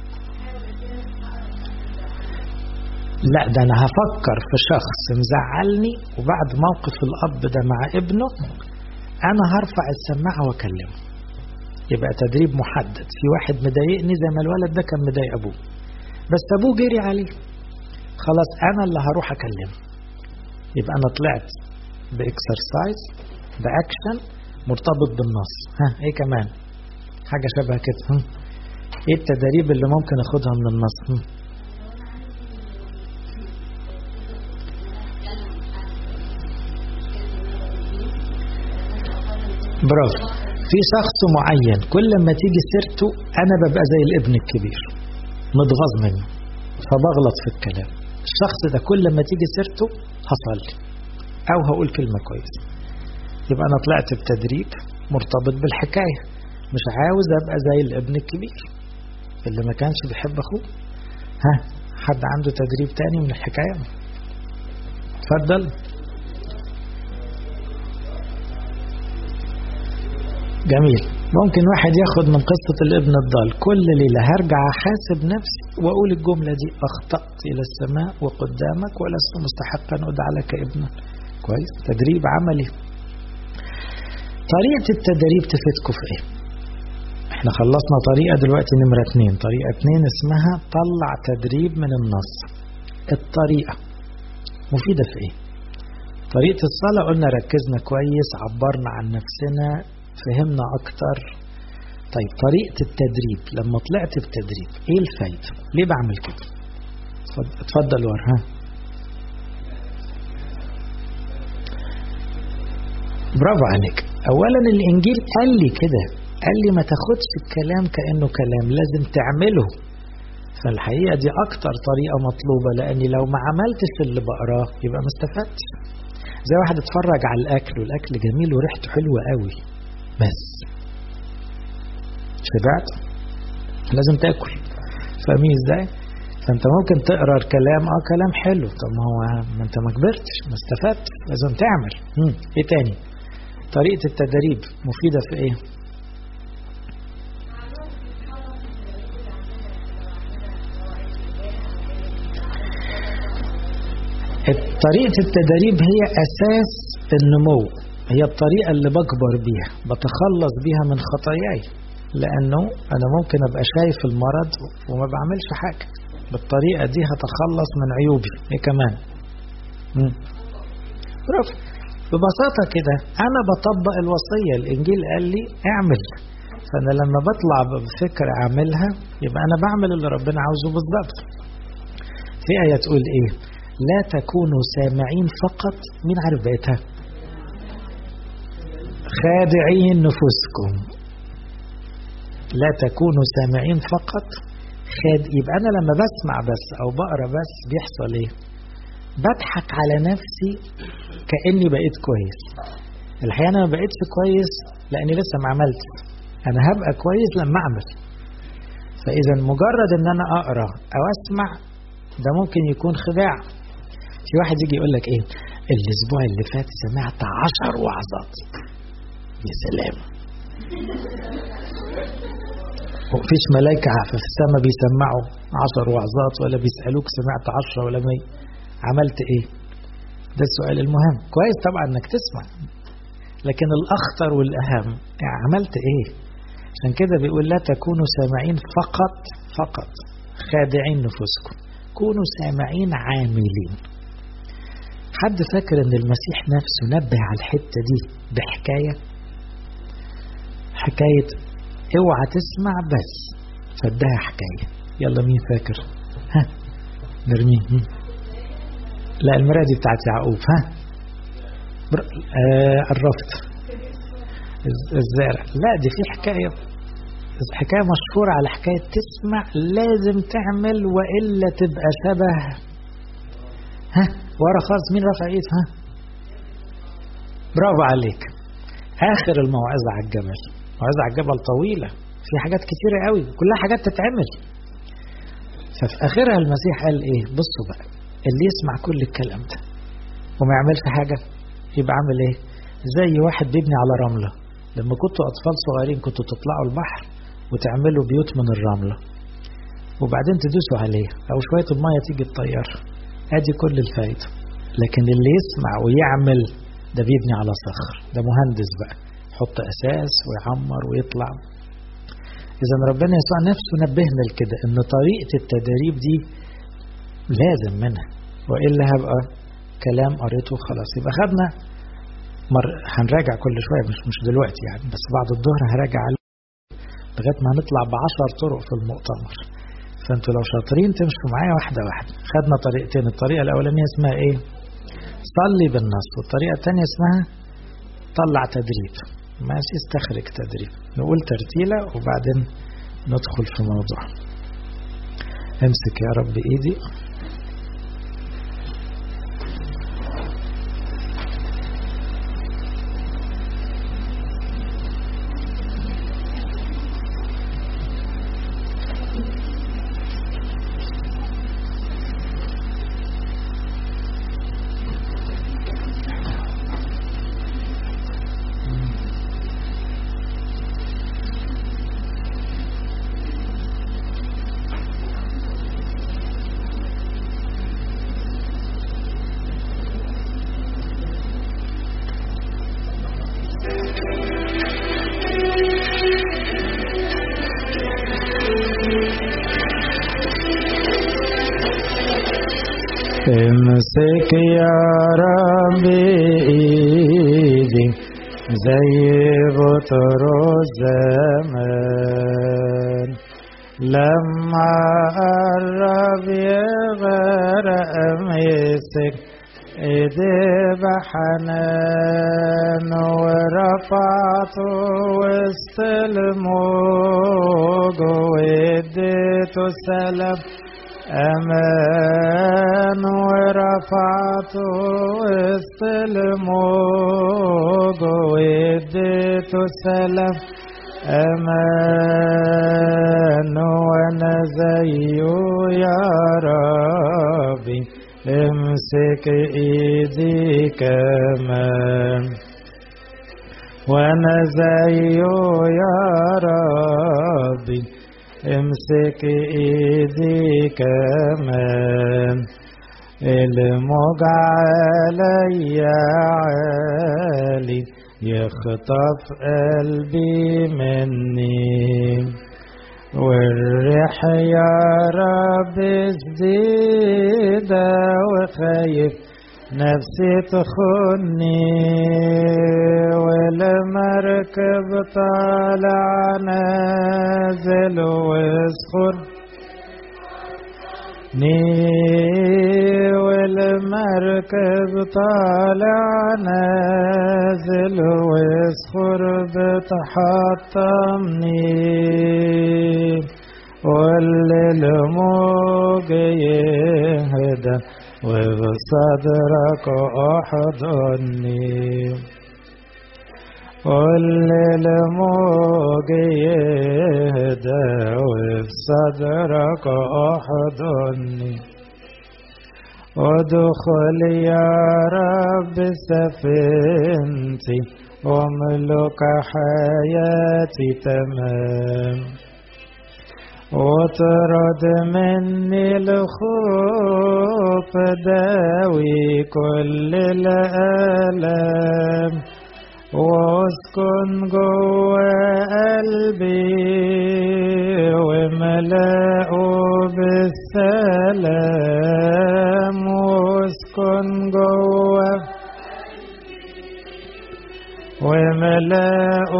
لا ده انا هفكر في شخص مزعلني وبعد موقف الاب ده مع ابنه انا هرفع السماعه واكلمه يبقى تدريب محدد في واحد مضايقني زي ما الولد ده كان مضايق ابوه بس ابوه جري عليه خلاص انا اللي هروح اكلمه يبقى انا طلعت باكسرسايز باكشن مرتبط بالنص ها ايه كمان حاجه شبه كده هم. ايه التدريب اللي ممكن اخدها من النص هم. برافو في شخص معين كل ما تيجي سيرته انا ببقى زي الابن الكبير متغاظ منه فبغلط في الكلام الشخص ده كل ما تيجي سيرته هصلي او هقول كلمة كويسة يبقى انا طلعت بتدريب مرتبط بالحكاية مش عاوز ابقى زي الابن الكبير اللي ما كانش بيحب اخوه ها حد عنده تدريب تاني من الحكاية اتفضل جميل ممكن واحد ياخد من قصة الابن الضال كل ليلة هرجع أحاسب نفسي وأقول الجملة دي أخطأت إلى السماء وقدامك ولست مستحقا أدعى لك ابنا كويس تدريب عملي طريقة التدريب تفيدكم في إيه احنا خلصنا طريقة دلوقتي نمرة اتنين طريقة اتنين اسمها طلع تدريب من النص الطريقة مفيدة في ايه طريقة الصلاة قلنا ركزنا كويس عبرنا عن نفسنا فهمنا أكتر طيب طريقة التدريب لما طلعت بتدريب إيه الفايدة؟ ليه بعمل كده؟ اتفضل ورها برافو عليك أولا الإنجيل قال لي كده قال لي ما تاخدش الكلام كأنه كلام لازم تعمله فالحقيقة دي أكتر طريقة مطلوبة لأني لو ما عملتش اللي بقراه يبقى ما استفدتش زي واحد اتفرج على الأكل والأكل جميل وريحته حلوة قوي بس شبعت لازم تاكل فاهمين ازاي فانت ممكن تقرا الكلام اه كلام حلو طب ما هو ما انت ما كبرتش ما استفدتش لازم تعمل مم. ايه تاني طريقه التدريب مفيده في ايه طريقة التدريب هي أساس النمو هي الطريقة اللي بكبر بيها بتخلص بيها من خطاياي لأنه أنا ممكن أبقى شايف المرض وما بعملش حاجة بالطريقة دي هتخلص من عيوبي إيه كمان برافو ببساطة كده أنا بطبق الوصية الإنجيل قال لي اعمل فأنا لما بطلع بفكرة أعملها يبقى أنا بعمل اللي ربنا عاوزه بالظبط في آية تقول إيه لا تكونوا سامعين فقط مين عارف بقيتها خادعين نفوسكم لا تكونوا سامعين فقط خاد يبقى انا لما بسمع بس او بقرا بس بيحصل ايه بضحك على نفسي كاني بقيت كويس الحقيقة أنا ما بقتش كويس لأني لسه ما عملتش أنا هبقى كويس لما أعمل فإذا مجرد إن أنا أقرأ أو أسمع ده ممكن يكون خداع في واحد يجي يقول لك إيه الأسبوع اللي فات سمعت عشر وعظات يا سلام ومفيش ملائكة في السماء بيسمعوا عشر وعظات ولا بيسألوك سمعت عشرة ولا مية عملت ايه ده السؤال المهم كويس طبعا انك تسمع لكن الاخطر والاهم يعني عملت ايه عشان كده بيقول لا تكونوا سامعين فقط فقط خادعين نفوسكم كونوا سامعين عاملين حد فاكر ان المسيح نفسه نبه على الحتة دي بحكاية حكاية اوعى تسمع بس فدها حكاية يلا مين فاكر ها نرمين لا المرأة دي بتاعت يعقوب ها بر... آه قربت الزارع لا دي في حكاية حكاية مشهورة على حكاية تسمع لازم تعمل وإلا تبقى شبه ها ورا خالص مين رفع ايد ها برافو عليك آخر الموعظة على الجبل موعظة على الجبل طويلة في حاجات كتيرة قوي كلها حاجات تتعمل ففي آخرها المسيح قال إيه بصوا بقى اللي يسمع كل الكلام ده وما يعملش حاجة يبقى عامل إيه زي واحد بيبني على رملة لما كنتوا أطفال صغيرين كنتوا تطلعوا البحر وتعملوا بيوت من الرملة وبعدين تدوسوا عليها أو شوية المية تيجي تطير أدي كل الفايدة لكن اللي يسمع ويعمل ده بيبني على صخر ده مهندس بقى يحط أساس ويعمر ويطلع إذا ربنا يسوع نفسه نبهنا لكده إن طريقة التدريب دي لازم منها وإلا هبقى كلام قريته خلاص يبقى خدنا مر هنراجع كل شوية مش مش دلوقتي يعني بس بعد الظهر هراجع لغاية ما هنطلع بعشر طرق في المؤتمر فانتوا لو شاطرين تمشوا معايا واحدة واحدة خدنا طريقتين الطريقة الأولانية اسمها إيه؟ صلي بالنص والطريقة الثانية اسمها طلع تدريب ماشي استخرج تدريب نقول ترتيلة وبعدين ندخل في موضوع امسك يا رب ايدي امسك يا ربي ايدي زي بطرس زمان لما قرب يغرق مسك ايدي بحنان ورفعته وسط الموج واديته سلام أمان ورفعته وسط الموج واديته سلام أمان وأنا زيه يا ربي امسك ايدي كمان وانا زيه يا ربي امسك ايدي كمان الموج علي عالي يخطف قلبي مني والريح يا رب جديدة وخايف نفسي تخني والمركب طالع نازل ويسخر ني والمركب طالع نازل ويسخر بتحطمني واللي الموج يهدى وبصدرك احضني كل الموج يهدى وفي صدرك احضني ادخل يا رب سفينتي واملك حياتي تمام واطرد مني الخوف داوي كل الآلام واسكن جوا قلبي وملأه بالسلام واسكن جوا وملأه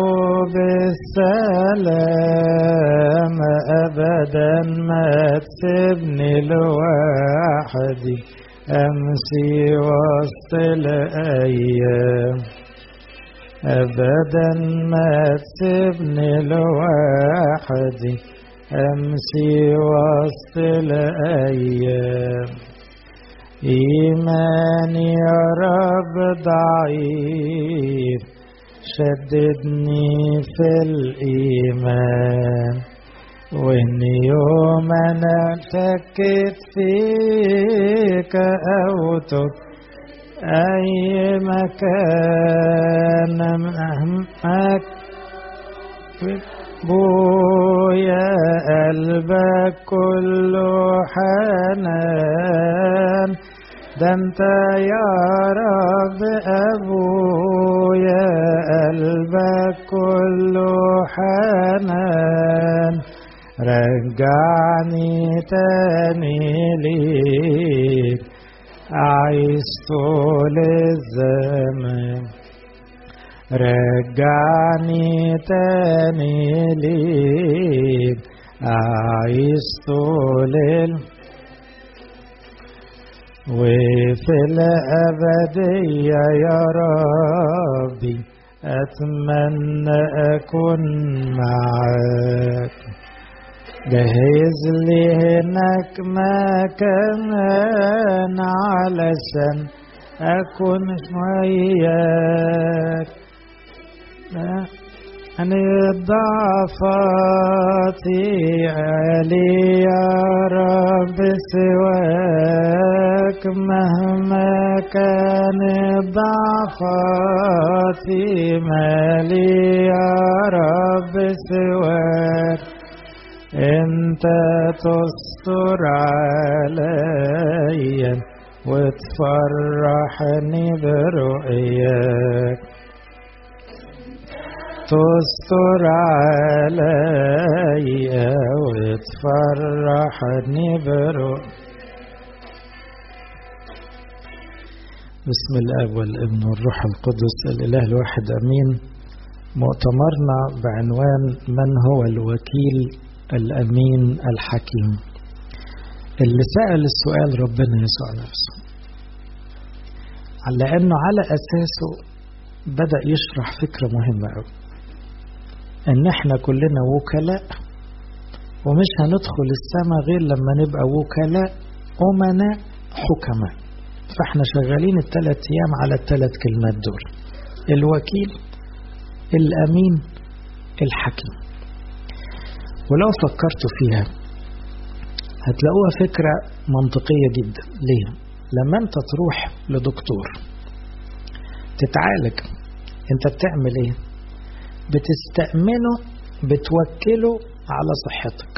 بالسلام أبدا ما تسيبني لوحدي أمشي وسط الأيام أبدا ما تسيبني لوحدي أمشي وسط الأيام إيماني يا رب ضعيف شددني في الإيمان وإن يوم أنا شكيت فيك أو تب أي مكان مهمك بويا قلبك كله حنان ده انت يا رب ابويا قلبك كله حنان رجعني تاني ليك عايز طول الزمان رجعني تاني ليك عايز طول وفي الأبدية يا ربي أتمنى أكون معاك جهز لي هناك مكان علشان أكون وياك أنا ضعفاتي علي يا رب سواك مهما كان ضعفاتي مالي يا رب سواك انت تستر عليا وتفرحني برؤياك تستر عليا وتفرحني برؤياك بسم الاب والابن والروح القدس الاله الواحد امين مؤتمرنا بعنوان من هو الوكيل الامين الحكيم اللي سال السؤال ربنا يسوع نفسه على انه على اساسه بدا يشرح فكره مهمه قوي ان احنا كلنا وكلاء ومش هندخل السماء غير لما نبقى وكلاء امناء حكماء فاحنا شغالين الثلاث ايام على الثلاث كلمات دول الوكيل الامين الحكيم ولو فكرتوا فيها هتلاقوها فكرة منطقية جدا ليه؟ لما انت تروح لدكتور تتعالج انت بتعمل ايه؟ بتستأمنه بتوكله على صحتك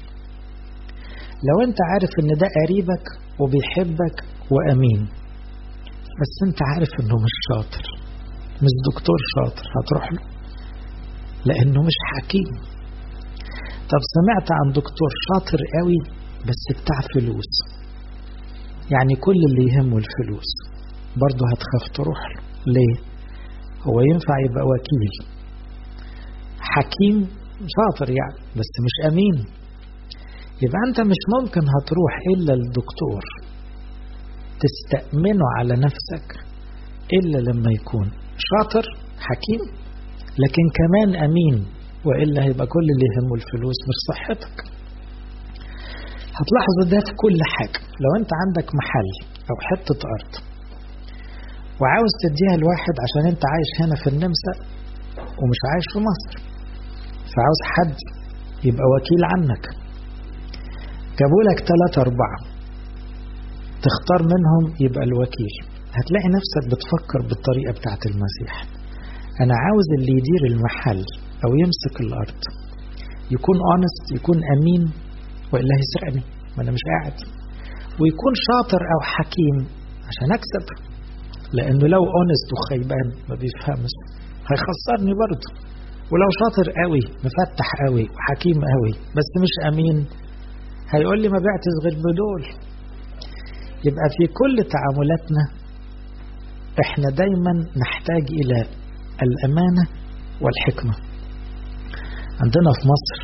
لو انت عارف ان ده قريبك وبيحبك وامين بس انت عارف انه مش شاطر مش دكتور شاطر هتروح له لانه مش حكيم طب سمعت عن دكتور شاطر قوي بس بتاع فلوس يعني كل اللي يهمه الفلوس برضه هتخاف تروح له ليه هو ينفع يبقى وكيل حكيم شاطر يعني بس مش امين يبقى انت مش ممكن هتروح الا الدكتور تستأمنه على نفسك الا لما يكون شاطر حكيم لكن كمان امين والا هيبقى كل اللي يهمه الفلوس مش صحتك هتلاحظوا ده في كل حاجة لو انت عندك محل او حتة ارض وعاوز تديها لواحد عشان انت عايش هنا في النمسا ومش عايش في مصر فعاوز حد يبقى وكيل عنك جابوا لك ثلاثة أربعة تختار منهم يبقى الوكيل هتلاقي نفسك بتفكر بالطريقة بتاعت المسيح أنا عاوز اللي يدير المحل أو يمسك الأرض يكون اونست يكون أمين وإلا هيسرقني ما أنا مش قاعد ويكون شاطر أو حكيم عشان أكسب لأنه لو اونست وخيبان ما بيفهمش هيخسرني برضه ولو شاطر قوي مفتح قوي وحكيم قوي بس مش أمين هيقول لي ما بعتش غير بدول يبقى في كل تعاملاتنا احنا دايما نحتاج الى الامانه والحكمه عندنا في مصر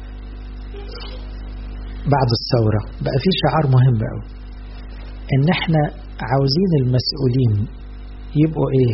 بعد الثوره بقى في شعار مهم قوي ان احنا عاوزين المسؤولين يبقوا ايه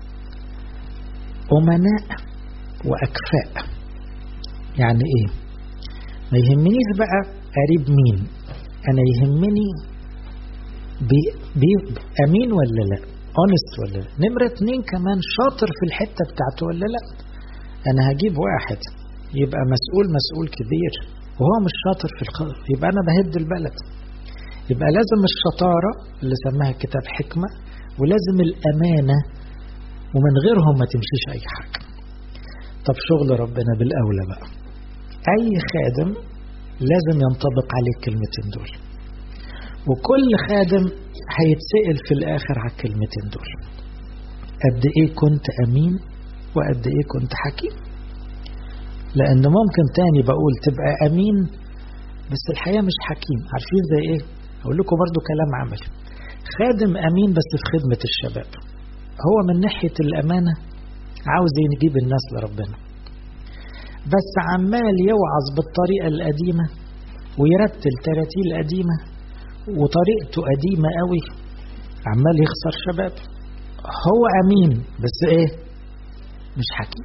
امناء واكفاء يعني ايه ما يهمنيش بقى قريب مين انا يهمني بي بي امين ولا لا اونست ولا لا نمرة اتنين كمان شاطر في الحتة بتاعته ولا لا انا هجيب واحد يبقى مسؤول مسؤول كبير وهو مش شاطر في الخلق يبقى انا بهد البلد يبقى لازم الشطارة اللي سماها الكتاب حكمة ولازم الامانة ومن غيرهم ما تمشيش اي حاجة طب شغل ربنا بالاولى بقى اي خادم لازم ينطبق عليه الكلمتين دول وكل خادم هيتسأل في الآخر على الكلمتين دول قد إيه كنت أمين وقد إيه كنت حكيم لأن ممكن تاني بقول تبقى أمين بس الحقيقة مش حكيم عارفين زي إيه أقول لكم برضو كلام عملي خادم أمين بس في خدمة الشباب هو من ناحية الأمانة عاوز يجيب الناس لربنا بس عمال يوعظ بالطريقة القديمة ويرتل تراتيل قديمة وطريقته قديمة قوي عمال يخسر شباب هو أمين بس إيه مش حكيم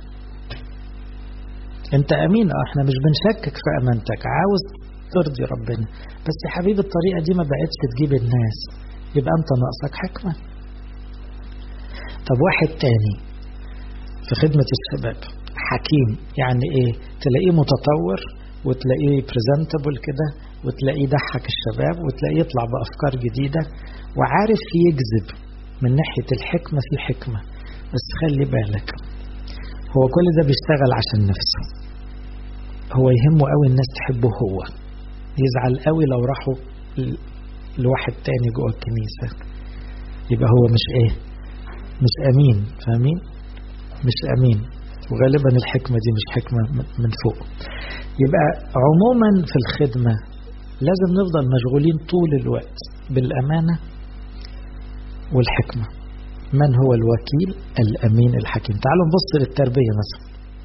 أنت أمين أه إحنا مش بنشكك في أمانتك عاوز ترضي ربنا بس يا حبيبي الطريقة دي ما بقتش تجيب الناس يبقى أنت ناقصك حكمة طب واحد تاني في خدمة الشباب حكيم يعني ايه تلاقيه متطور وتلاقيه بريزنتبل كده وتلاقيه يضحك الشباب وتلاقيه يطلع بأفكار جديدة وعارف يجذب من ناحية الحكمة في حكمة بس خلي بالك هو كل ده بيشتغل عشان نفسه هو يهمه قوي الناس تحبه هو يزعل قوي لو راحوا لواحد تاني جوه الكنيسة يبقى هو مش ايه مش امين فاهمين مش امين وغالبا الحكمة دي مش حكمة من فوق يبقى عموما في الخدمة لازم نفضل مشغولين طول الوقت بالأمانة والحكمة من هو الوكيل الأمين الحكيم تعالوا نبص للتربية مثلا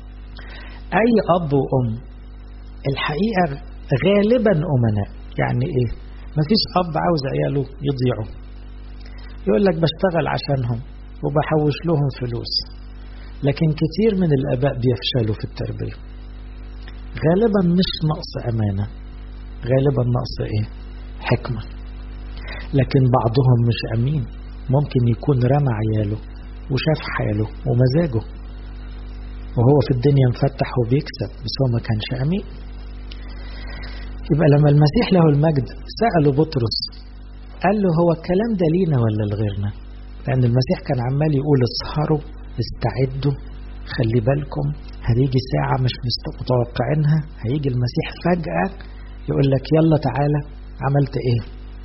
أي أب وأم الحقيقة غالبا أمناء يعني إيه مفيش أب عاوز عياله يضيعوا يقول لك بشتغل عشانهم وبحوش لهم فلوس لكن كتير من الآباء بيفشلوا في التربية غالبا مش نقص أمانة غالبا نقص إيه حكمة لكن بعضهم مش أمين ممكن يكون رمى عياله وشاف حاله ومزاجه وهو في الدنيا مفتح وبيكسب بس هو ما كانش أمين يبقى لما المسيح له المجد سأله بطرس قال له هو الكلام ده لينا ولا لغيرنا لأن المسيح كان عمال يقول اسهروا استعدوا خلي بالكم هتيجي ساعة مش متوقعينها هيجي المسيح فجأة يقول لك يلا تعالى عملت ايه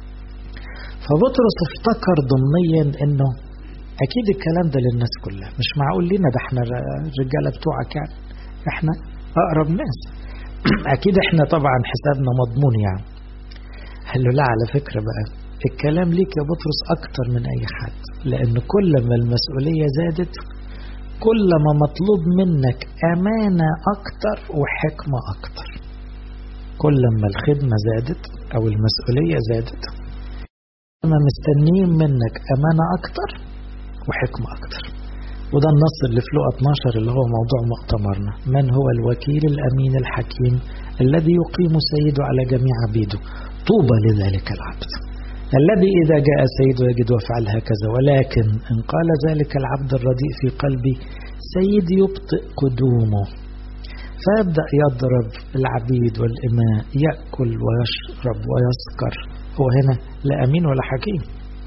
فبطرس افتكر ضمنيا انه اكيد الكلام ده للناس كلها مش معقول لنا ده احنا الرجاله بتوعك يعني احنا اقرب ناس اكيد احنا طبعا حسابنا مضمون يعني قال له لا على فكره بقى الكلام ليك يا بطرس اكتر من اي حد لان كل ما المسؤوليه زادت كل ما مطلوب منك امانه اكتر وحكمه اكتر كل ما الخدمه زادت او المسؤوليه زادت ما مستنيين منك امانه اكتر وحكمه اكتر وده النص اللي في لقا 12 اللي هو موضوع مؤتمرنا من هو الوكيل الامين الحكيم الذي يقيم سيده على جميع عبيده طوبى لذلك العبد الذي إذا جاء سيده يجد وفعل هكذا ولكن إن قال ذلك العبد الرديء في قلبي السيد يبطئ قدومه فيبدأ يضرب العبيد والإماء يأكل ويشرب ويسكر هو هنا لا أمين ولا حكيم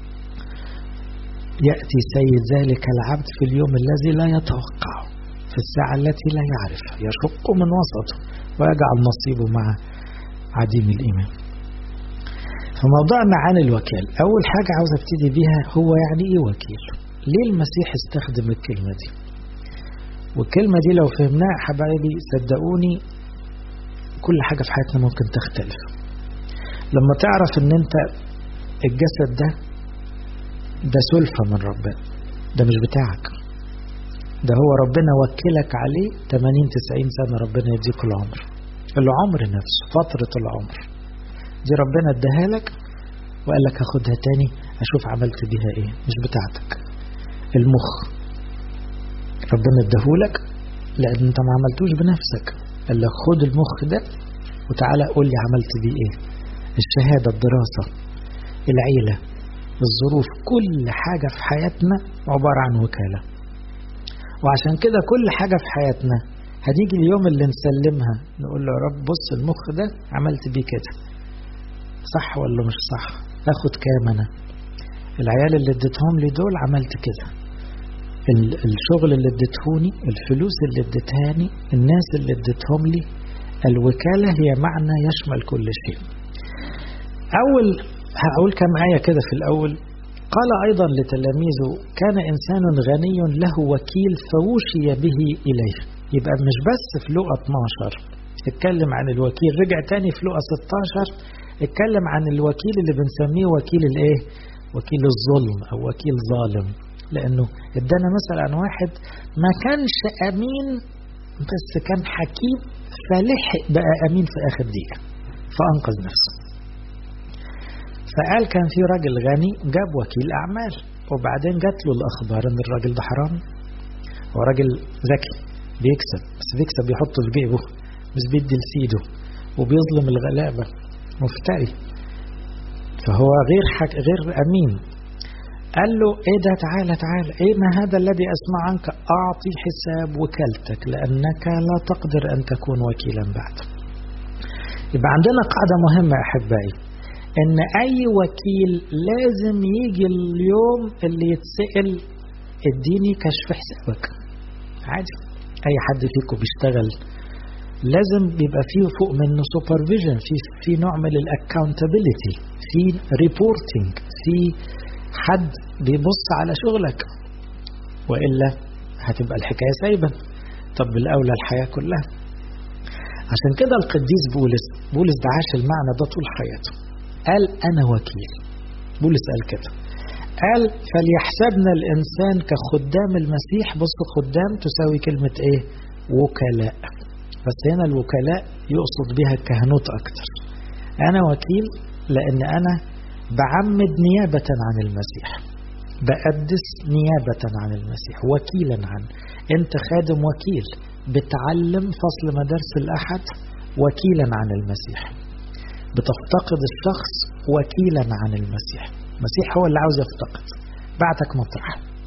يأتي سيد ذلك العبد في اليوم الذي لا يتوقعه في الساعة التي لا يعرفها يشق من وسطه ويجعل نصيبه مع عديم الإيمان فموضوعنا عن الوكال أول حاجة عاوز ابتدي بيها هو يعني إيه وكيل ليه المسيح استخدم الكلمة دي والكلمة دي لو فهمناها حبايبي صدقوني كل حاجة في حياتنا ممكن تختلف لما تعرف ان انت الجسد ده ده سلفة من ربنا ده مش بتاعك ده هو ربنا وكلك عليه 80 90 سنة ربنا يديك العمر العمر نفسه فترة العمر دي ربنا اداها لك وقال لك هاخدها تاني اشوف عملت بيها ايه مش بتاعتك المخ ربنا اداهولك لان انت ما عملتوش بنفسك قال لك خد المخ ده وتعالى قول لي عملت بيه ايه الشهادة الدراسة العيلة الظروف كل حاجة في حياتنا عبارة عن وكالة وعشان كده كل حاجة في حياتنا هنيجي اليوم اللي نسلمها نقول له يا رب بص المخ ده عملت بيه كده صح ولا مش صح اخد كام انا العيال اللي اديتهم لي دول عملت كده الشغل اللي اديتهوني الفلوس اللي اديتهاني الناس اللي اديتهم لي الوكالة هي معنى يشمل كل شيء أول هقول كم آية كده في الأول قال أيضا لتلاميذه كان إنسان غني له وكيل فوشي به إليه يبقى مش بس في لقى 12 اتكلم عن الوكيل رجع تاني في لقى 16 اتكلم عن الوكيل اللي بنسميه وكيل الايه وكيل الظلم او وكيل ظالم لانه ادانا مثلا عن واحد ما كانش امين بس كان حكيم فلحق بقى امين في اخر دقيقه فانقذ نفسه فقال كان في راجل غني جاب وكيل اعمال وبعدين جات له الاخبار ان الراجل ده حرام هو راجل ذكي بيكسب بس بيكسب يحطه في جيبه مش بيدي لسيده وبيظلم الغلابه مفتري فهو غير حك... غير امين قال له ايه ده تعالى تعالى ايه ما هذا الذي اسمع عنك اعطي حساب وكالتك لانك لا تقدر ان تكون وكيلا بعد يبقى عندنا قاعده مهمه يا احبائي ان اي وكيل لازم يجي اليوم اللي يتسال اديني كشف حسابك عادي اي حد فيكم بيشتغل لازم بيبقى فيه فوق منه سوبرفيجن في في نوع من الاكاونتابيلتي في ريبورتنج في حد بيبص على شغلك والا هتبقى الحكايه سايبه طب بالاولى الحياه كلها عشان كده القديس بولس بولس ده عاش المعنى ده طول حياته قال انا وكيل بولس قال كده قال فليحسبنا الانسان كخدام المسيح بص خدام تساوي كلمه ايه وكلاء بس هنا الوكلاء يقصد بها الكهنوت أكتر أنا وكيل لأن أنا بعمد نيابة عن المسيح بقدس نيابة عن المسيح وكيلا عن أنت خادم وكيل بتعلم فصل مدارس الأحد وكيلا عن المسيح بتفتقد الشخص وكيلا عن المسيح المسيح هو اللي عاوز يفتقد بعتك مطرح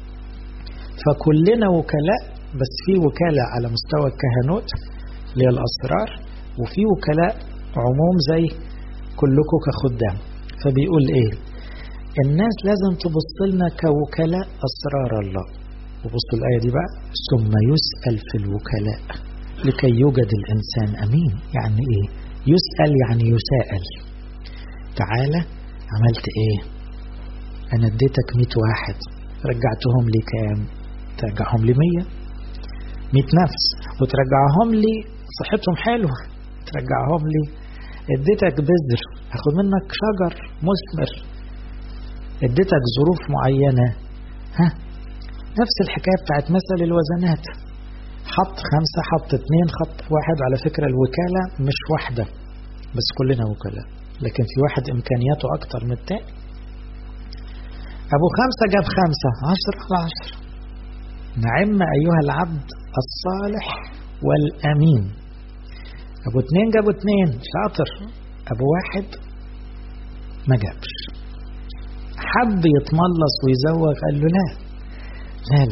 فكلنا وكلاء بس في وكالة على مستوى الكهنوت اللي هي الأسرار وفي وكلاء عموم زي كلكم كخدام فبيقول إيه الناس لازم تبص لنا كوكلاء أسرار الله وبصوا الآية دي بقى ثم يسأل في الوكلاء لكي يوجد الإنسان أمين يعني إيه يسأل يعني يسائل تعالى عملت إيه أنا اديتك مئة واحد رجعتهم لي كام ترجعهم لي مية مئة نفس وترجعهم لي صحتهم حلوة ترجعهم لي اديتك بذر هاخد منك شجر مثمر اديتك ظروف معينة ها نفس الحكاية بتاعت مثل الوزنات حط خمسة حط اتنين خط واحد على فكرة الوكالة مش واحدة بس كلنا وكلاء لكن في واحد إمكانياته أكتر من التاني أبو خمسة جاب خمسة عشر على عشر نعم أيها العبد الصالح والأمين أبو اتنين جابوا اتنين شاطر أبو واحد ما جابش حب يتملص ويزوغ قال له لا لا لا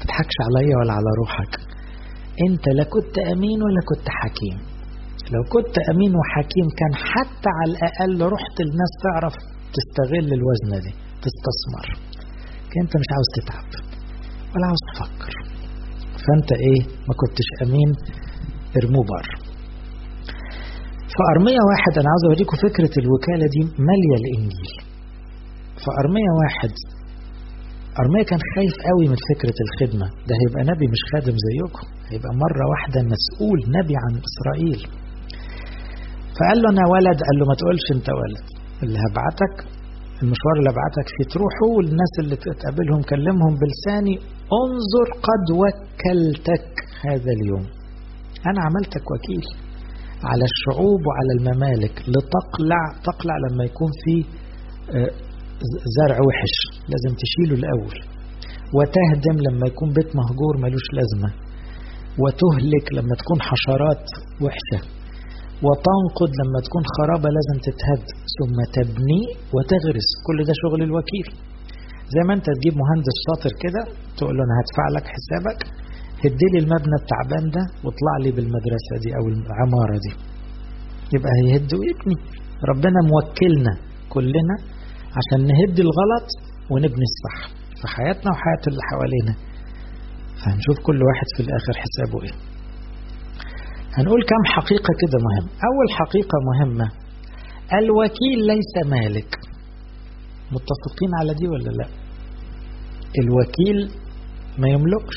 تضحكش عليا ولا على روحك انت لا كنت امين ولا كنت حكيم لو كنت امين وحكيم كان حتى على الاقل رحت الناس تعرف تستغل الوزنة دي تستثمر انت مش عاوز تتعب ولا عاوز تفكر فانت ايه ما كنتش امين ارموه بره فأرمية واحد أنا عاوز أوريكم فكرة الوكالة دي مالية الإنجيل فأرمية واحد أرمية كان خايف قوي من فكرة الخدمة ده هيبقى نبي مش خادم زيكم هيبقى مرة واحدة مسؤول نبي عن إسرائيل فقال له أنا ولد قال له ما تقولش أنت ولد اللي هبعتك المشوار اللي هبعتك فيه تروحوا والناس اللي تقابلهم كلمهم بلساني انظر قد وكلتك هذا اليوم أنا عملتك وكيل على الشعوب وعلى الممالك لتقلع تقلع لما يكون في زرع وحش لازم تشيله الأول وتهدم لما يكون بيت مهجور ملوش لازمة وتهلك لما تكون حشرات وحشة وتنقض لما تكون خرابة لازم تتهد ثم تبني وتغرس كل ده شغل الوكيل زي ما انت تجيب مهندس شاطر كده تقول له انا هدفع لك حسابك هديلي المبنى التعبان ده واطلع لي بالمدرسة دي او العمارة دي يبقى هيهد ويبني ربنا موكلنا كلنا عشان نهد الغلط ونبني الصح في حياتنا وحياة اللي حوالينا فهنشوف كل واحد في الآخر حسابه إيه هنقول كم حقيقة كده مهم أول حقيقة مهمة الوكيل ليس مالك متفقين على دي ولا لا الوكيل ما يملكش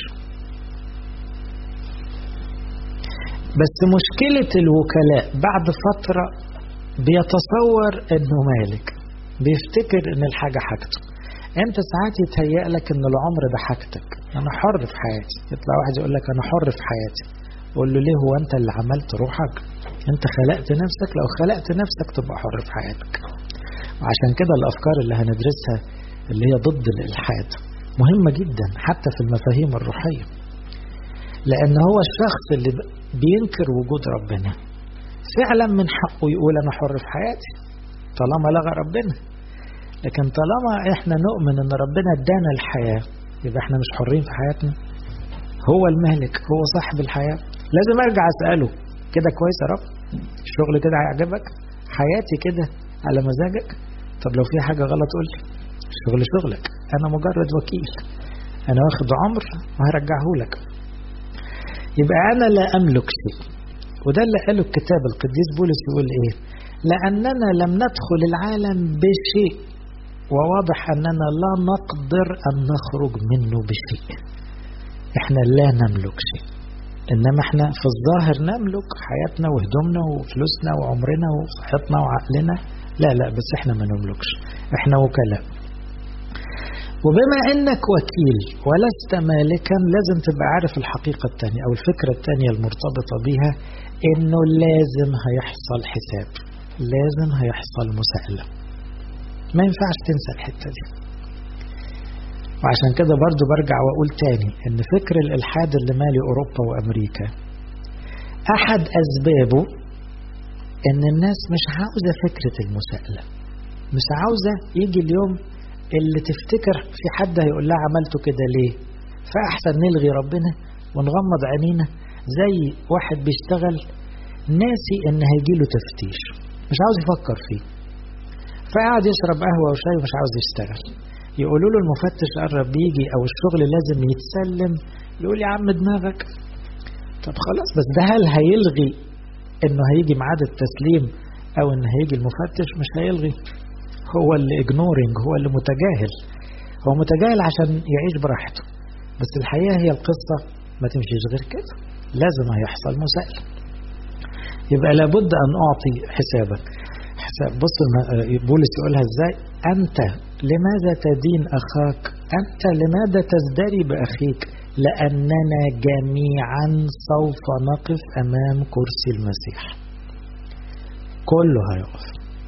بس مشكلة الوكلاء بعد فترة بيتصور انه مالك بيفتكر ان الحاجة حاجته انت ساعات يتهيأ لك ان العمر ده حاجتك انا حر في حياتي يطلع واحد يقول لك انا حر في حياتي قول له ليه هو انت اللي عملت روحك انت خلقت نفسك لو خلقت نفسك تبقى حر في حياتك وعشان كده الافكار اللي هندرسها اللي هي ضد الالحاد مهمة جدا حتى في المفاهيم الروحية لان هو الشخص اللي بينكر وجود ربنا فعلا من حقه يقول انا حر في حياتي طالما لغى ربنا لكن طالما احنا نؤمن ان ربنا ادانا الحياة يبقى احنا مش حرين في حياتنا هو المهلك هو صاحب الحياة لازم ارجع اسأله كده كويس يا رب الشغل كده هيعجبك حياتي كده على مزاجك طب لو في حاجة غلط قول لي الشغل شغلك انا مجرد وكيل انا واخد عمر وهرجعه لك يبقى انا لا املك شيء وده اللي قاله الكتاب القديس بولس يقول ايه لأننا لم ندخل العالم بشيء وواضح أننا لا نقدر أن نخرج منه بشيء احنا لا نملك شيء إنما احنا في الظاهر نملك حياتنا وهدومنا وفلوسنا وعمرنا وصحتنا وعقلنا لا لا بس احنا ما نملكش احنا وكلاء وبما انك وكيل ولست مالكا لازم تبقى عارف الحقيقة الثانية او الفكرة الثانية المرتبطة بيها انه لازم هيحصل حساب لازم هيحصل مساءلة ما ينفعش تنسى الحتة دي وعشان كده برضو برجع واقول تاني ان فكر الالحاد اللي مالي اوروبا وامريكا احد اسبابه ان الناس مش عاوزة فكرة المساءلة مش عاوزة يجي اليوم اللي تفتكر في حد هيقول لها عملته كده ليه فاحسن نلغي ربنا ونغمض عينينا زي واحد بيشتغل ناسي ان هيجيله تفتيش مش عاوز يفكر فيه فقعد يشرب قهوة وشاي ومش عاوز يشتغل يقولوا له المفتش قرب يجي او الشغل لازم يتسلم يقول يا عم دماغك طب خلاص بس ده هل هيلغي انه هيجي ميعاد التسليم او ان هيجي المفتش مش هيلغي هو اللي اجنورنج هو اللي متجاهل هو متجاهل عشان يعيش براحته بس الحقيقة هي القصة ما تمشيش غير كده لازم هيحصل مساءلة يبقى لابد أن أعطي حسابك حساب بص بولس يقولها ازاي أنت لماذا تدين أخاك أنت لماذا تزدري بأخيك لأننا جميعا سوف نقف أمام كرسي المسيح كله هيقف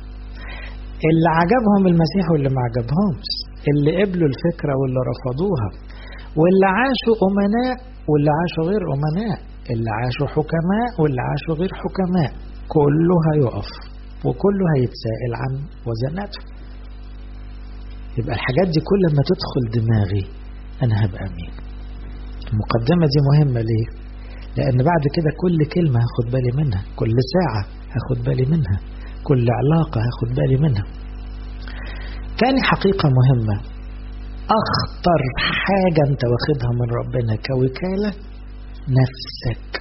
اللي عجبهم المسيح واللي ما عجبهمش اللي قبلوا الفكرة واللي رفضوها واللي عاشوا أمناء واللي عاشوا غير أمناء اللي عاشوا حكماء واللي عاشوا غير حكماء كله هيقف وكله هيتسائل عن وزناته يبقى الحاجات دي كل ما تدخل دماغي أنا هبقى مين المقدمة دي مهمة ليه لأن بعد كده كل كلمة هاخد بالي منها كل ساعة هاخد بالي منها كل علاقة هاخد بالي منها تاني حقيقة مهمة أخطر حاجة أنت واخدها من ربنا كوكالة نفسك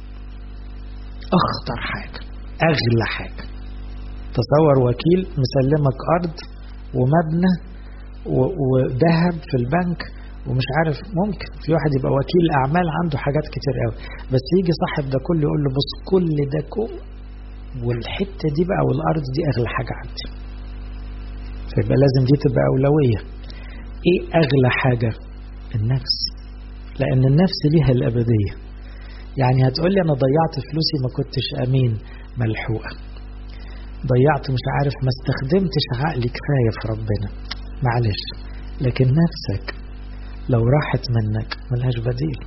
أخطر حاجة أغلى حاجة تصور وكيل مسلمك أرض ومبنى وذهب في البنك ومش عارف ممكن في واحد يبقى وكيل أعمال عنده حاجات كتير قوي بس يجي صاحب ده كله يقول له بص كل ده كوم والحتة دي بقى والأرض دي أغلى حاجة عندي فيبقى لازم دي تبقى أولوية إيه أغلى حاجة النفس لأن النفس ليها الأبدية يعني هتقول لي أنا ضيعت فلوسي ما كنتش أمين ملحوقة ضيعت مش عارف ما استخدمتش عقلي كفاية في ربنا معلش لكن نفسك لو راحت منك ملهاش بديل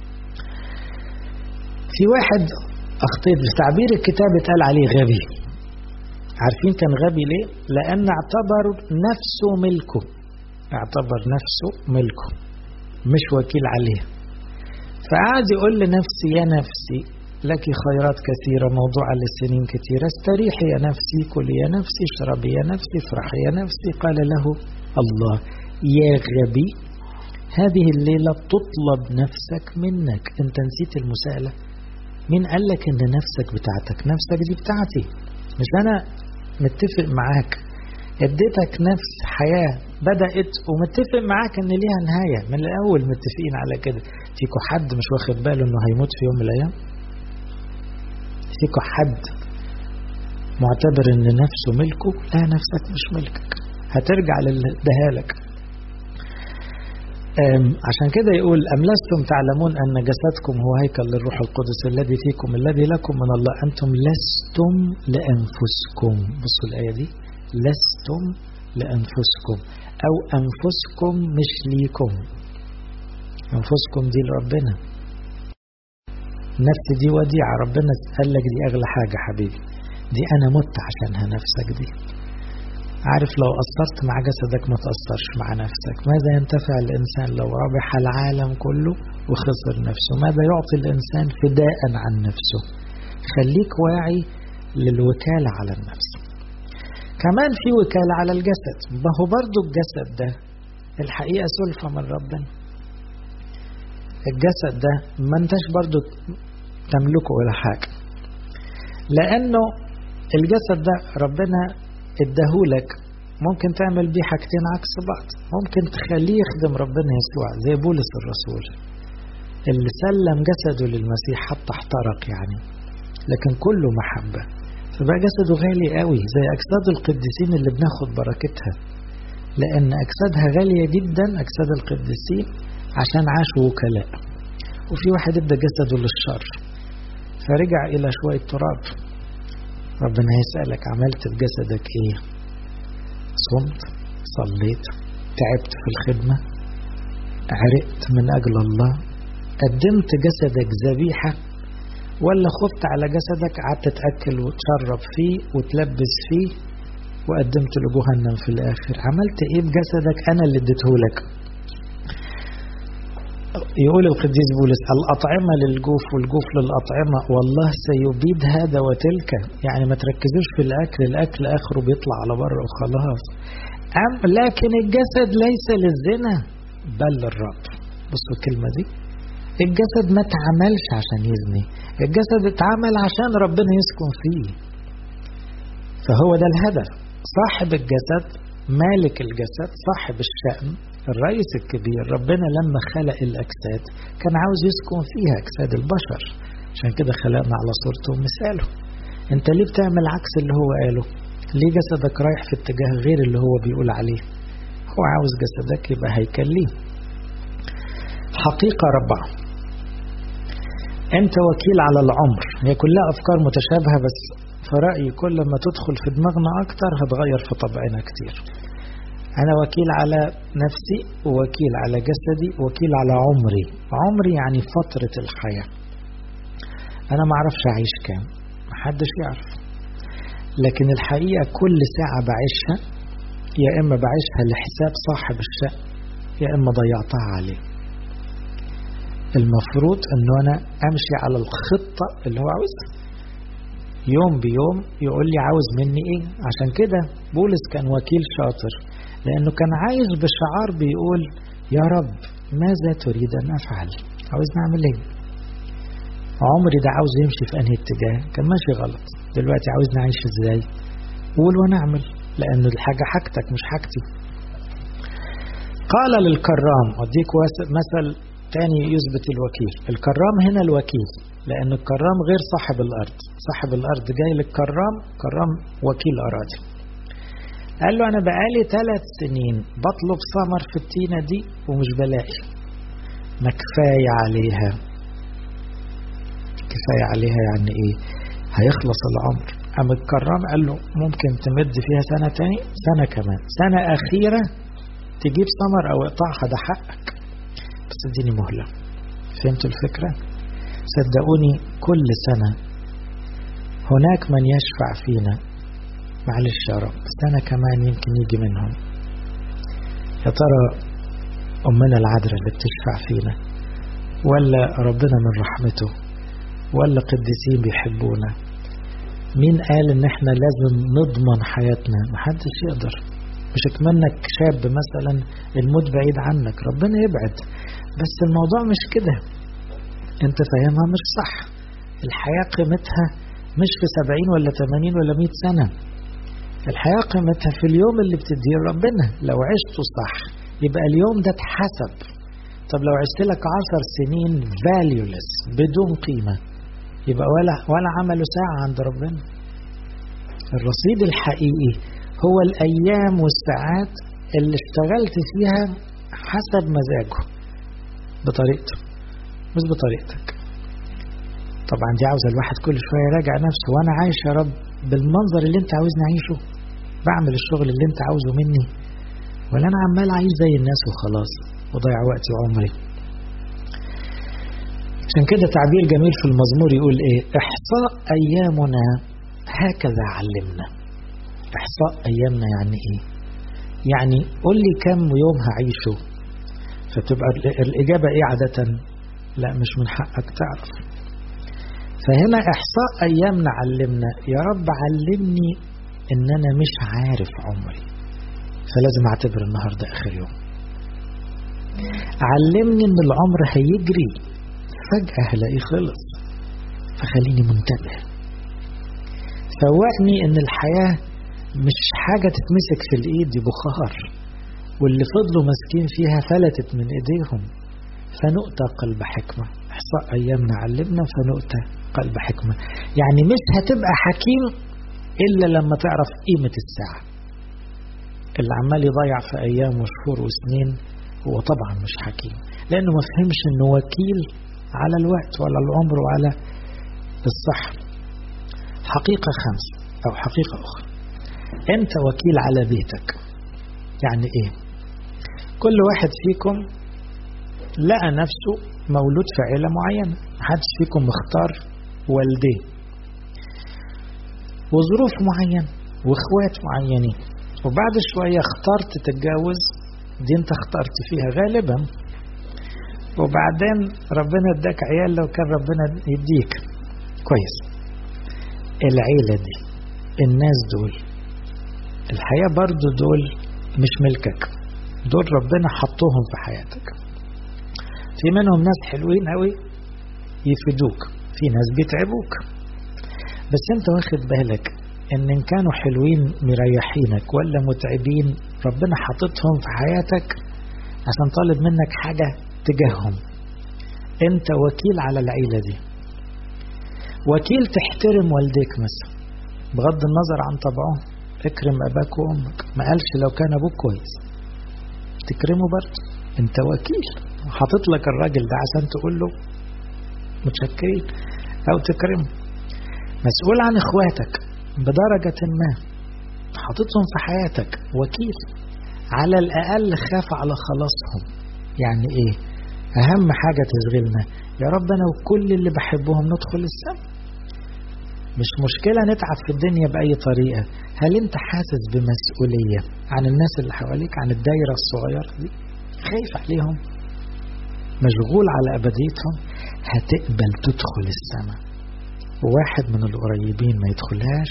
في واحد أخطيت بتعبير الكتاب اتقال عليه غبي عارفين كان غبي ليه لأن اعتبر نفسه ملكه اعتبر نفسه ملكه مش وكيل عليه فقعد يقول لنفسي يا نفسي لك خيرات كثيرة موضوعة للسنين كثيرة استريحي يا نفسي كلي يا نفسي اشربي يا نفسي افرحي يا نفسي قال له الله يا غبي هذه الليلة تطلب نفسك منك انت نسيت المسألة مين قال لك ان نفسك بتاعتك نفسك دي بتاعتي مش انا متفق معاك اديتك نفس حياة بدأت ومتفق معاك ان ليها نهاية من الاول متفقين على كده فيكو حد مش واخد باله انه هيموت في يوم من الايام فيكو حد معتبر ان نفسه ملكه لا نفسك مش ملكك هترجع للي اداها لك عشان كده يقول أم لستم تعلمون أن جسدكم هو هيكل للروح القدس الذي فيكم الذي لكم من الله أنتم لستم لأنفسكم بصوا الآية دي لستم لأنفسكم أو أنفسكم مش ليكم أنفسكم دي لربنا نفس دي وديعة ربنا قال لك دي أغلى حاجة حبيبي دي أنا مت عشانها نفسك دي عارف لو قصرت مع جسدك ما تقصرش مع نفسك ماذا ينتفع الإنسان لو ربح العالم كله وخسر نفسه ماذا يعطي الإنسان فداء عن نفسه خليك واعي للوكالة على النفس كمان في وكالة على الجسد ما هو برضو الجسد ده الحقيقة سلفة من ربنا الجسد ده ما انتش برضو تملكه ولا حاجة لأنه الجسد ده ربنا اداهولك ممكن تعمل بيه حاجتين عكس بعض ممكن تخليه يخدم ربنا يسوع زي بولس الرسول اللي سلم جسده للمسيح حتى احترق يعني لكن كله محبة فبقى جسده غالي قوي زي أجساد القديسين اللي بناخد بركتها لأن أجسادها غالية جدا أجساد القديسين عشان عاشوا وكلاء وفي واحد ادى جسده للشر فرجع إلى شوية تراب ربنا يسألك عملت بجسدك ايه صمت صليت تعبت في الخدمة عرقت من أجل الله قدمت جسدك ذبيحة ولا خفت على جسدك قعدت تأكل وتشرب فيه وتلبس فيه وقدمت له جهنم في الآخر عملت ايه بجسدك أنا اللي اديتهولك يقول القديس بولس الأطعمة للجوف والجوف للأطعمة والله سيبيد هذا وتلك يعني ما تركزوش في الأكل الأكل آخره بيطلع على بره وخلاص أم لكن الجسد ليس للزنا بل للرب بصوا الكلمة دي الجسد ما اتعملش عشان يزني الجسد اتعمل عشان ربنا يسكن فيه فهو ده الهدف صاحب الجسد مالك الجسد صاحب الشأن الرئيس الكبير ربنا لما خلق الأجساد كان عاوز يسكن فيها أجساد البشر عشان كده خلقنا على صورته ومثاله انت ليه بتعمل عكس اللي هو قاله ليه جسدك رايح في اتجاه غير اللي هو بيقول عليه هو عاوز جسدك يبقى هيكل ليه حقيقة رابعة انت وكيل على العمر هي كلها افكار متشابهة بس في رأيي كل ما تدخل في دماغنا اكتر هتغير في طبعنا كتير أنا وكيل على نفسي ووكيل على جسدي وكيل على عمري عمري يعني فترة الحياة أنا ما أعرفش أعيش كام محدش يعرف لكن الحقيقة كل ساعة بعيشها يا إما بعيشها لحساب صاحب الشأن يا إما ضيعتها عليه المفروض انه انا امشي على الخطة اللي هو عاوزها يوم بيوم يقول لي عاوز مني ايه عشان كده بولس كان وكيل شاطر لانه كان عايز بشعار بيقول يا رب ماذا تريد ان افعل عاوز نعمل ايه عمري ده عاوز يمشي في انهي اتجاه كان ماشي غلط دلوقتي عاوز نعيش ازاي قول ونعمل لان الحاجة حاجتك مش حاجتي قال للكرام اديك مثل تاني يثبت الوكيل الكرام هنا الوكيل لأن الكرام غير صاحب الأرض صاحب الأرض جاي للكرام كرام وكيل أراضي قال له أنا بقالي ثلاث سنين بطلب ثمر في التينة دي ومش بلاقي ما كفاية عليها كفاية عليها يعني إيه هيخلص العمر أما الكرام قال له ممكن تمد فيها سنة تاني سنة كمان سنة أخيرة تجيب ثمر أو إقطاعها ده حقك بس اديني مهلة فهمتوا الفكرة صدقوني كل سنة هناك من يشفع فينا معلش يا رب سنة كمان يمكن يجي منهم يا ترى أمنا العذراء اللي بتشفع فينا ولا ربنا من رحمته ولا قديسين بيحبونا مين قال ان احنا لازم نضمن حياتنا محدش يقدر مش اتمنك شاب مثلا الموت بعيد عنك ربنا يبعد بس الموضوع مش كده انت فاهمها مش صح الحياة قيمتها مش في سبعين ولا تمانين ولا مئة سنة الحياة قيمتها في اليوم اللي بتديه ربنا لو عشته صح يبقى اليوم ده اتحسب طب لو عشت لك عشر سنين valueless بدون قيمة يبقى ولا ولا عملوا ساعة عند ربنا الرصيد الحقيقي هو الأيام والساعات اللي اشتغلت فيها حسب مزاجه بطريقته مش بطريقتك طبعا دي عاوزة الواحد كل شوية يراجع نفسه وأنا عايش يا رب بالمنظر اللي أنت عاوزني أعيشه بعمل الشغل اللي أنت عاوزه مني ولا أنا عمال أعيش زي الناس وخلاص وضيع وقتي وعمري عشان كده تعبير جميل في المزمور يقول إيه إحصاء أيامنا هكذا علمنا إحصاء أيامنا يعني إيه يعني قول لي كم يوم هعيشه فتبقى الإجابة إيه عادة لا مش من حقك تعرف فهنا إحصاء أيامنا علمنا يا رب علمني إن أنا مش عارف عمري فلازم أعتبر النهاردة آخر يوم علمني إن العمر هيجري فجأة هلاقيه خلص فخليني منتبه فوقني إن الحياة مش حاجة تتمسك في الإيد دي بخار واللي فضلوا ماسكين فيها فلتت من إيديهم فنؤتى قلب حكمة إحصاء أيامنا علمنا فنؤتى قلب حكمة يعني مش هتبقى حكيم إلا لما تعرف قيمة الساعة اللي عمال يضيع في أيام وشهور وسنين هو طبعا مش حكيم لأنه ما فهمش أنه وكيل على الوقت وعلى العمر وعلى الصحة حقيقة خمسة أو حقيقة أخرى أنت وكيل على بيتك يعني إيه كل واحد فيكم لقى نفسه مولود في عيلة معينة محدش فيكم مختار والديه وظروف معينة واخوات معينين وبعد شوية اخترت تتجوز دي انت اخترت فيها غالبا وبعدين ربنا اداك عيال لو كان ربنا يديك كويس العيلة دي الناس دول الحياة برضو دول مش ملكك دول ربنا حطوهم في حياتك في منهم ناس حلوين قوي يفيدوك في ناس بيتعبوك بس انت واخد بالك ان ان كانوا حلوين مريحينك ولا متعبين ربنا حاططهم في حياتك عشان طالب منك حاجة تجاههم انت وكيل على العيلة دي وكيل تحترم والديك مثلا بغض النظر عن طبعهم اكرم اباك وامك ما قالش لو كان ابوك كويس تكرمه برضه انت وكيل حاطط لك الراجل ده عشان تقول له متشكرين او تكرمه مسؤول عن اخواتك بدرجة ما حاططهم في حياتك وكيل على الاقل خاف على خلاصهم يعني ايه اهم حاجة تشغلنا يا رب انا وكل اللي بحبهم ندخل السماء مش مشكلة نتعب في الدنيا بأي طريقة هل انت حاسس بمسؤولية عن الناس اللي حواليك عن الدايرة الصغيرة دي خايف عليهم مشغول على أبديتهم هتقبل تدخل السماء وواحد من القريبين ما يدخلهاش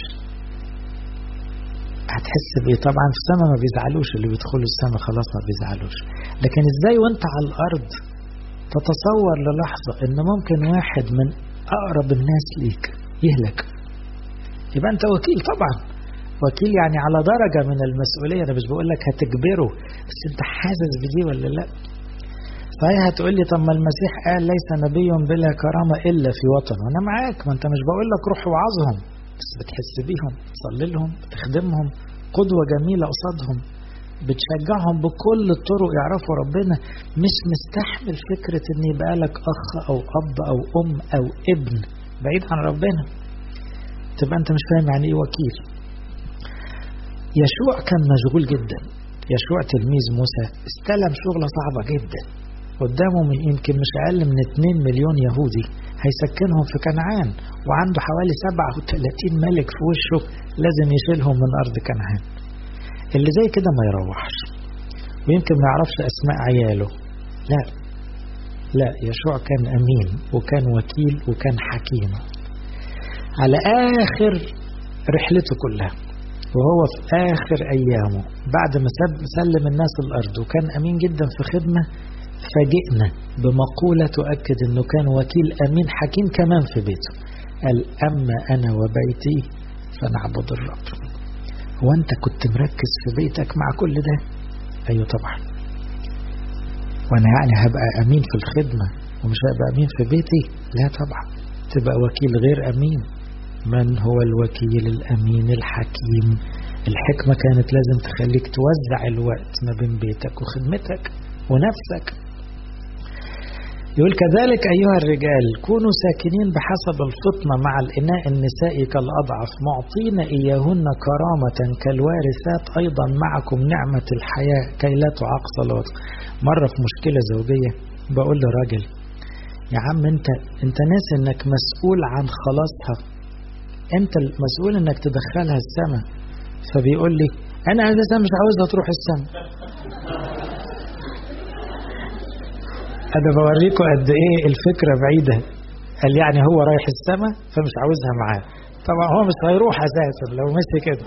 هتحس بايه طبعا في السماء ما بيزعلوش اللي بيدخلوا السماء خلاص ما بيزعلوش لكن ازاي وانت على الارض تتصور للحظة ان ممكن واحد من اقرب الناس ليك يهلك يبقى انت وكيل طبعا وكيل يعني على درجة من المسؤولية انا مش بقول لك هتجبره بس انت حاسس بدي ولا لا صحيح هتقول لي طب ما المسيح قال ليس نبي بلا كرامة الا في وطن وانا معاك ما انت مش بقول لك روح وعظهم بس بتحس بيهم تصلي لهم بتخدمهم قدوة جميلة قصادهم بتشجعهم بكل الطرق يعرفوا ربنا مش مستحمل فكرة ان يبقى لك اخ او اب او ام او ابن بعيد عن ربنا تبقى انت مش فاهم يعني ايه وكيل يشوع كان مشغول جدا يشوع تلميذ موسى استلم شغلة صعبة جدا قدامه من يمكن مش اقل من 2 مليون يهودي هيسكنهم في كنعان وعنده حوالي 37 ملك في وشه لازم يشيلهم من ارض كنعان اللي زي كده ما يروحش ويمكن ما يعرفش اسماء عياله لا لا يشوع كان امين وكان وكيل وكان حكيم على اخر رحلته كلها وهو في اخر ايامه بعد ما سلم الناس الارض وكان امين جدا في خدمه فاجئنا بمقولة تؤكد أنه كان وكيل أمين حكيم كمان في بيته قال أما أنا وبيتي فنعبد الرب هو أنت كنت مركز في بيتك مع كل ده أيوة طبعا وأنا يعني هبقى أمين في الخدمة ومش هبقى أمين في بيتي لا طبعا تبقى وكيل غير أمين من هو الوكيل الأمين الحكيم الحكمة كانت لازم تخليك توزع الوقت ما بين بيتك وخدمتك ونفسك يقول كذلك أيها الرجال كونوا ساكنين بحسب الفطنة مع الإناء النسائي كالأضعف معطين إياهن كرامة كالوارثات أيضا معكم نعمة الحياة كي لا تعاق صلاتك مرة في مشكلة زوجية بقول لراجل يا عم انت انت ناس انك مسؤول عن خلاصها انت المسؤول انك تدخلها السماء فبيقول لي انا اساسا مش عاوزها تروح السماء انا بوريكم قد ايه الفكرة بعيدة قال يعني هو رايح السماء فمش عاوزها معاه طبعا هو مش هيروح اساسا لو مشي كده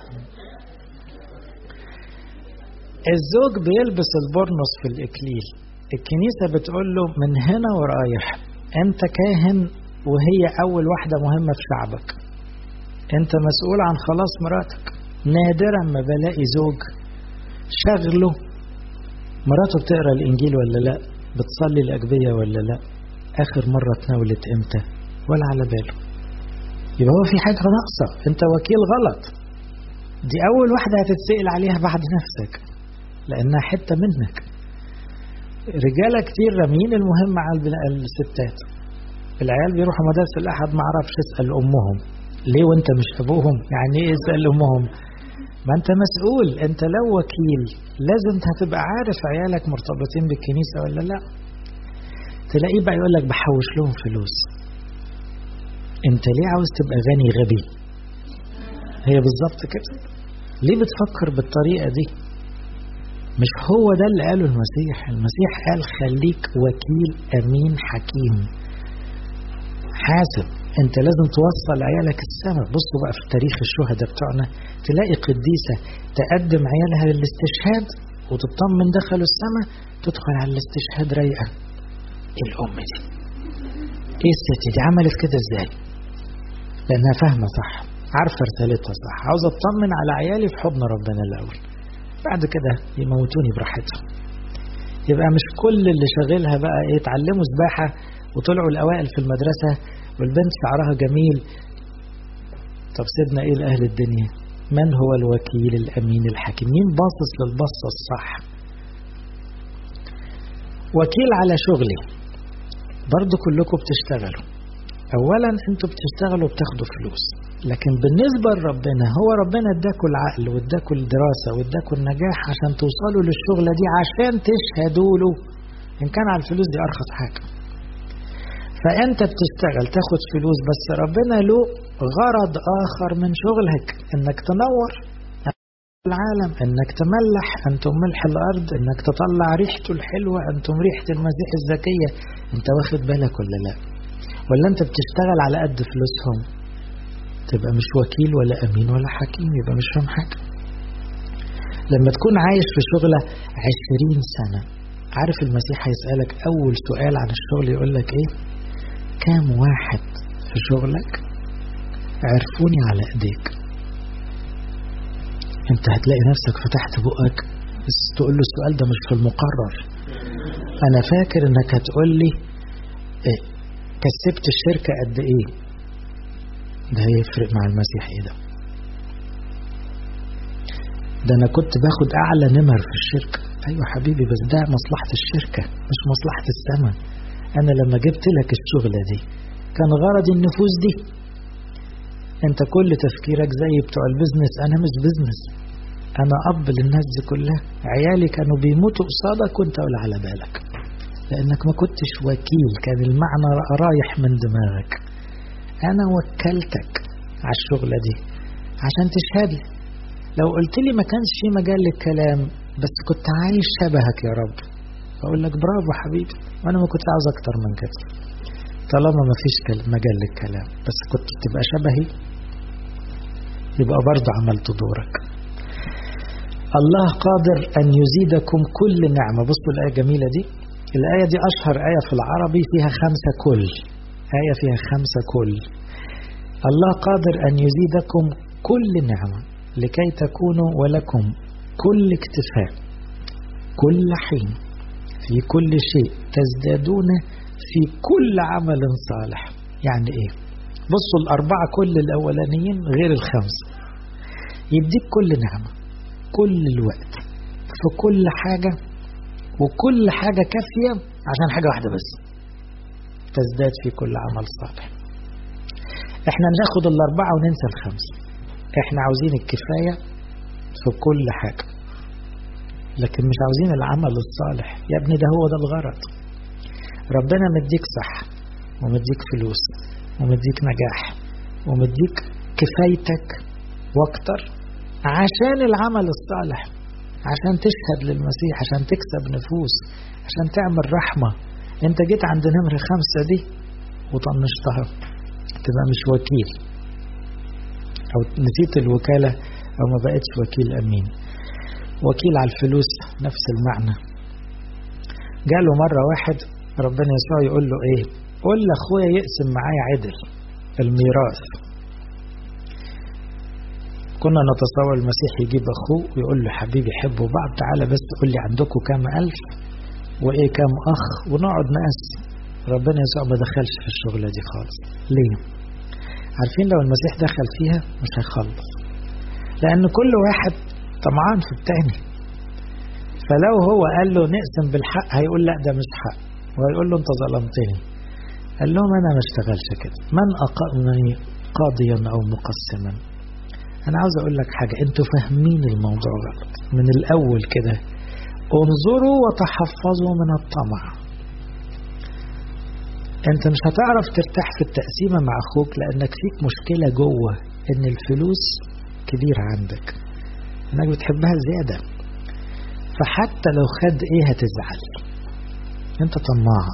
الزوج بيلبس البرنس في الاكليل الكنيسة بتقول له من هنا ورايح انت كاهن وهي اول واحدة مهمة في شعبك انت مسؤول عن خلاص مراتك نادرا ما بلاقي زوج شغله مراته بتقرا الانجيل ولا لا بتصلي الأجبية ولا لا آخر مرة تناولت إمتى ولا على باله يبقى هو في حاجة ناقصة أنت وكيل غلط دي أول واحدة هتتسأل عليها بعد نفسك لأنها حتة منك رجالة كتير رامين المهم على الستات العيال بيروحوا مدارس الأحد ما عرفش اسأل أمهم ليه وانت مش أبوهم يعني ايه اسأل أمهم ما انت مسؤول انت لو وكيل لازم هتبقى عارف عيالك مرتبطين بالكنيسة ولا لا تلاقيه بقى يقول لك بحوش لهم فلوس انت ليه عاوز تبقى غني غبي هي بالظبط كده ليه بتفكر بالطريقة دي مش هو ده اللي قاله المسيح المسيح قال خليك وكيل أمين حكيم حاسب انت لازم توصل عيالك السماء بصوا بقى في تاريخ الشهداء بتوعنا تلاقي قديسة تقدم عيالها للاستشهاد وتطمن دخلوا السماء تدخل على الاستشهاد رايقة ايه الأم دي ايه الست دي عملت كده ازاي لأنها فاهمة صح عارفة رسالتها صح عاوزة اطمن على عيالي في حضن ربنا الأول بعد كده يموتوني براحتهم يبقى مش كل اللي شاغلها بقى ايه اتعلموا سباحة وطلعوا الأوائل في المدرسة والبنت شعرها جميل طب سيبنا ايه لأهل الدنيا من هو الوكيل الأمين الحكيم مين باصص للبصة الصح وكيل على شغلي برضو كلكم بتشتغلوا أولا انتوا بتشتغلوا وبتاخدوا فلوس لكن بالنسبة لربنا هو ربنا اداكوا العقل واداكوا الدراسة واداكوا النجاح عشان توصلوا للشغلة دي عشان تشهدوا له إن كان على الفلوس دي أرخص حاجة فأنت بتشتغل تاخد فلوس بس ربنا له غرض آخر من شغلك إنك تنور العالم انك تملح انتم ملح الارض انك تطلع ريحته الحلوة انتم ريحة المسيح الزكية انت واخد بالك ولا لا ولا انت بتشتغل على قد فلوسهم تبقى مش وكيل ولا امين ولا حكيم يبقى مش فاهم حاجة لما تكون عايش في شغلة عشرين سنة عارف المسيح هيسألك أول سؤال عن الشغل يقول لك إيه كام واحد في شغلك عرفوني على إيديك أنت هتلاقي نفسك فتحت بقك بس تقول له السؤال ده مش في المقرر أنا فاكر إنك هتقول لي إيه كسبت الشركة قد إيه ده هيفرق مع المسيح إيه ده ده أنا كنت باخد أعلى نمر في الشركة أيوة حبيبي بس ده مصلحة الشركة مش مصلحة السماء أنا لما جبت لك الشغلة دي كان غرضي النفوس دي أنت كل تفكيرك زي بتوع البزنس أنا مش بزنس أنا أب للناس دي كلها عيالي كانوا بيموتوا قصادك وأنت ولا على بالك لأنك ما كنتش وكيل كان المعنى رايح من دماغك أنا وكلتك على الشغلة دي عشان تشهد لي لو قلت لي ما كانش في مجال للكلام بس كنت عايش شبهك يا رب اقول لك برافو حبيبي وانا ما كنت عاوز اكتر من كده طالما ما فيش مجال للكلام بس كنت تبقى شبهي يبقى برضه عملت دورك الله قادر أن يزيدكم كل نعمة بصوا الآية الجميلة دي الآية دي أشهر آية في العربي فيها خمسة كل آية فيها خمسة كل الله قادر أن يزيدكم كل نعمة لكي تكونوا ولكم كل اكتفاء كل حين في كل شيء تزدادون في كل عمل صالح يعني ايه بصوا الأربعة كل الأولانيين غير الخمسة يديك كل نعمة كل الوقت في كل حاجة وكل حاجة كافية عشان حاجة واحدة بس تزداد في كل عمل صالح احنا ناخد الأربعة وننسى الخمسة احنا عاوزين الكفاية في كل حاجة لكن مش عاوزين العمل الصالح يا ابني ده هو ده الغرض ربنا مديك صحة ومديك فلوس ومديك نجاح ومديك كفايتك واكتر عشان العمل الصالح عشان تشهد للمسيح عشان تكسب نفوس عشان تعمل رحمة انت جيت عند نمر خمسة دي وطنشتها تبقى مش وكيل او نسيت الوكالة او ما بقتش وكيل امين وكيل على الفلوس نفس المعنى جاله مرة واحد ربنا يسوع يقول له ايه قول لاخويا يقسم معايا عدل الميراث كنا نتصور المسيح يجيب اخوه ويقول له حبيبي حبوا بعض تعالى بس قول لي عندكم كام الف وايه كام اخ ونقعد نقسم ربنا يسوع ما دخلش في الشغلة دي خالص ليه عارفين لو المسيح دخل فيها مش هيخلص لان كل واحد طمعان في التاني فلو هو قال له نقسم بالحق هيقول لا ده مش حق وهيقول له انت ظلمتني قال لهم انا ما اشتغلش كده من اقامني قاضيا او مقسما انا عاوز اقول لك حاجة انتوا فاهمين الموضوع غلط من الاول كده انظروا وتحفظوا من الطمع انت مش هتعرف ترتاح في التقسيمة مع اخوك لانك فيك مشكلة جوه ان الفلوس كبيرة عندك انك بتحبها زيادة فحتى لو خد ايه هتزعل انت طماع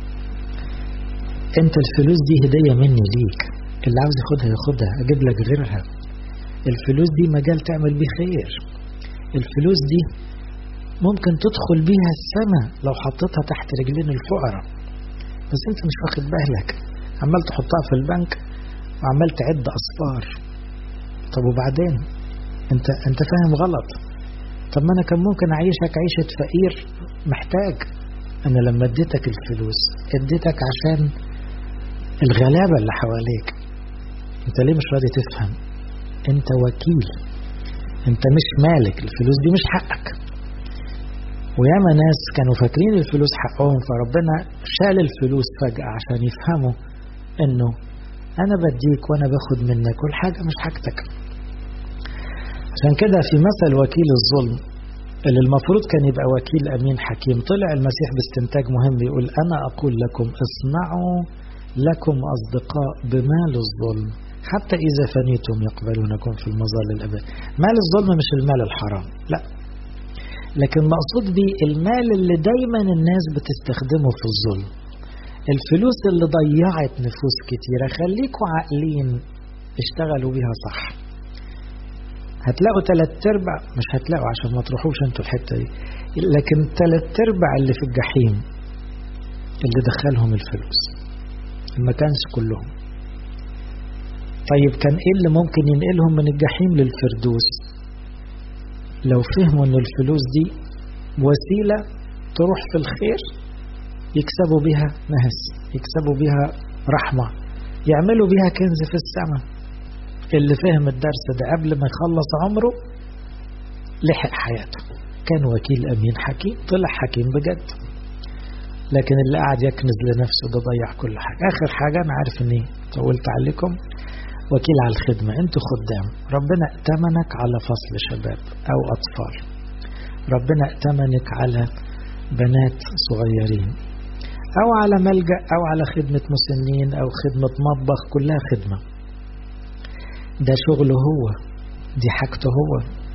انت الفلوس دي هدية مني ليك اللي عاوز ياخدها ياخدها اجيب لك غيرها الفلوس دي مجال تعمل بيه خير الفلوس دي ممكن تدخل بيها السماء لو حطيتها تحت رجلين الفقراء بس انت مش واخد بالك عمال تحطها في البنك وعمال تعد اصفار طب وبعدين انت انت فاهم غلط طب ما انا كان ممكن اعيشك عيشة فقير محتاج انا لما اديتك الفلوس اديتك عشان الغلابة اللي حواليك انت ليه مش راضي تفهم انت وكيل انت مش مالك الفلوس دي مش حقك وياما ناس كانوا فاكرين الفلوس حقهم فربنا شال الفلوس فجأة عشان يفهموا انه انا بديك وانا باخد منك والحاجة مش حاجتك عشان كده في مثل وكيل الظلم اللي المفروض كان يبقى وكيل امين حكيم طلع المسيح باستنتاج مهم يقول انا اقول لكم اصنعوا لكم اصدقاء بمال الظلم حتى إذا فنيتم يقبلونكم في المظال الأبد مال الظلم مش المال الحرام لا لكن مقصود بيه المال اللي دايما الناس بتستخدمه في الظلم الفلوس اللي ضيعت نفوس كتيرة خليكوا عاقلين اشتغلوا بيها صح هتلاقوا تلات ارباع مش هتلاقوا عشان ما تروحوش انتوا الحتة دي لكن تلات ارباع اللي في الجحيم اللي دخلهم الفلوس ما كانش كلهم طيب كان ايه اللي ممكن ينقلهم من الجحيم للفردوس لو فهموا ان الفلوس دي وسيلة تروح في الخير يكسبوا بها نهس يكسبوا بها رحمة يعملوا بها كنز في السماء اللي فهم الدرس ده قبل ما يخلص عمره لحق حياته كان وكيل أمين حكيم طلع حكيم بجد لكن اللي قاعد يكنز لنفسه ده ضيع كل حاجة آخر حاجة أنا عارف إني طولت عليكم وكيل على الخدمة أنتوا خدام ربنا ائتمنك على فصل شباب أو أطفال ربنا ائتمنك على بنات صغيرين أو على ملجأ أو على خدمة مسنين أو خدمة مطبخ كلها خدمة ده شغله هو دي حاجته هو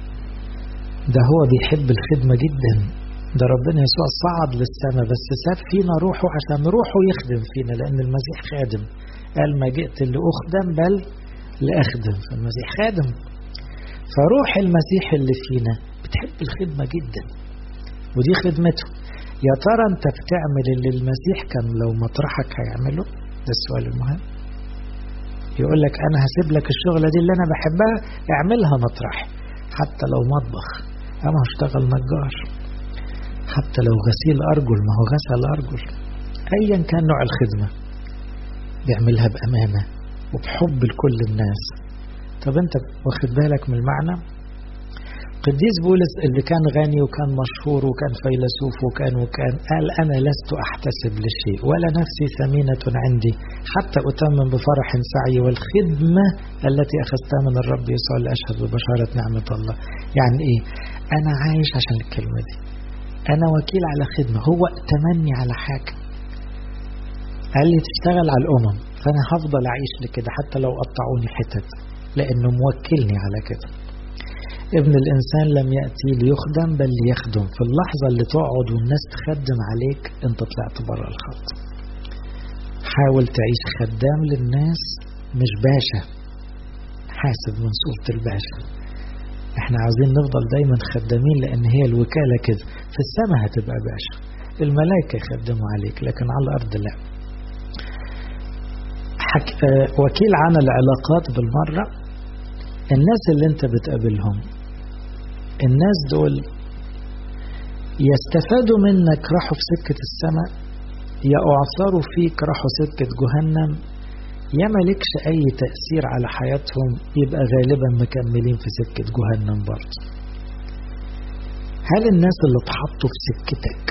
ده هو بيحب الخدمة جدا ده ربنا يسوع صعد للسماء بس ساب فينا روحه عشان روحه يخدم فينا لأن المسيح خادم قال ما جئت لأخدم بل لأخدم فالمسيح خادم فروح المسيح اللي فينا بتحب الخدمة جدا ودي خدمته يا ترى انت بتعمل اللي المسيح كان لو مطرحك هيعمله ده السؤال المهم يقول لك انا هسيب لك الشغلة دي اللي انا بحبها اعملها مطرحي حتى لو مطبخ انا هشتغل نجار حتى لو غسيل ارجل ما هو غسل ارجل ايا كان نوع الخدمة بيعملها بامانة وبحب لكل الناس طب انت واخد بالك من المعنى قديس بولس اللي كان غني وكان مشهور وكان فيلسوف وكان وكان قال أنا لست أحتسب لشيء ولا نفسي ثمينة عندي حتى أتمم بفرح سعي والخدمة التي أخذتها من الرب يسوع لأشهد ببشارة نعمة الله يعني إيه أنا عايش عشان الكلمة دي أنا وكيل على خدمة هو تمني على حاجة قال لي تشتغل على الأمم فأنا هفضل أعيش لكده حتى لو قطعوني حتت لأنه موكلني على كده ابن الإنسان لم يأتي ليخدم بل ليخدم في اللحظة اللي تقعد والناس تخدم عليك انت طلعت بره الخط حاول تعيش خدام للناس مش باشا حاسب من صورة الباشا احنا عاوزين نفضل دايما خدامين لان هي الوكالة كده في السماء هتبقى باشا الملائكة يخدموا عليك لكن على الأرض لا حك... اه وكيل عن العلاقات بالمرة الناس اللي انت بتقابلهم الناس دول يستفادوا منك راحوا في سكة السماء يا أعثروا فيك راحوا سكة جهنم يا مالكش أي تأثير على حياتهم يبقى غالبا مكملين في سكة جهنم برضه هل الناس اللي اتحطوا في سكتك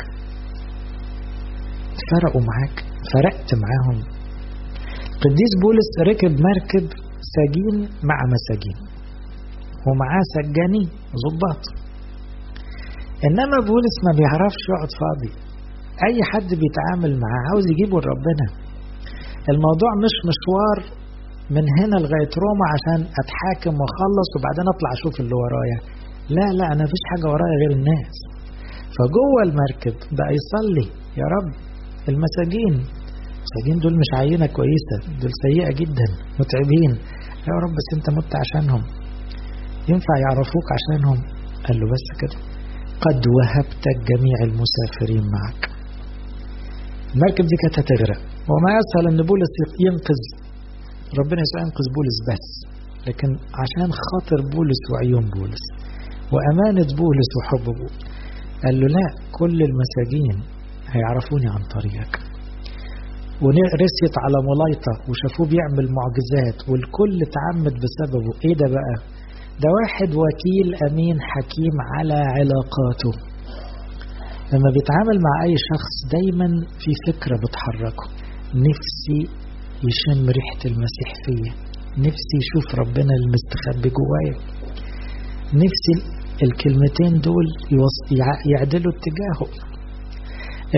فرقوا معاك فرقت معاهم قديس بولس ركب مركب سجين مع مساجين ومعاه سجانين ضباط انما بولس ما بيعرفش يقعد فاضي اي حد بيتعامل معاه عاوز يجيبه لربنا الموضوع مش مشوار من هنا لغايه روما عشان اتحاكم واخلص وبعدين اطلع اشوف اللي ورايا لا لا انا مفيش حاجه ورايا غير الناس فجوه المركب بقى يصلي يا رب المساجين المساجين دول مش عينه كويسه دول سيئه جدا متعبين يا رب بس انت مت عشانهم ينفع يعرفوك عشانهم قال له بس كده قد وهبتك جميع المسافرين معك المركب دي كانت هتغرق وما اسهل ان بولس ينقذ ربنا يسوع ينقذ بولس بس لكن عشان خاطر بولس وعيون بولس وامانه بولس وحب بولس قال له لا كل المساجين هيعرفوني عن طريقك ورست على ملايطة وشافوه بيعمل معجزات والكل تعمد بسببه ايه ده بقى ده واحد وكيل امين حكيم على علاقاته لما بيتعامل مع اي شخص دايما في فكرة بتحركه نفسي يشم ريحة المسيح فيا نفسي يشوف ربنا المستخبي جوايا نفسي الكلمتين دول يعدلوا اتجاهه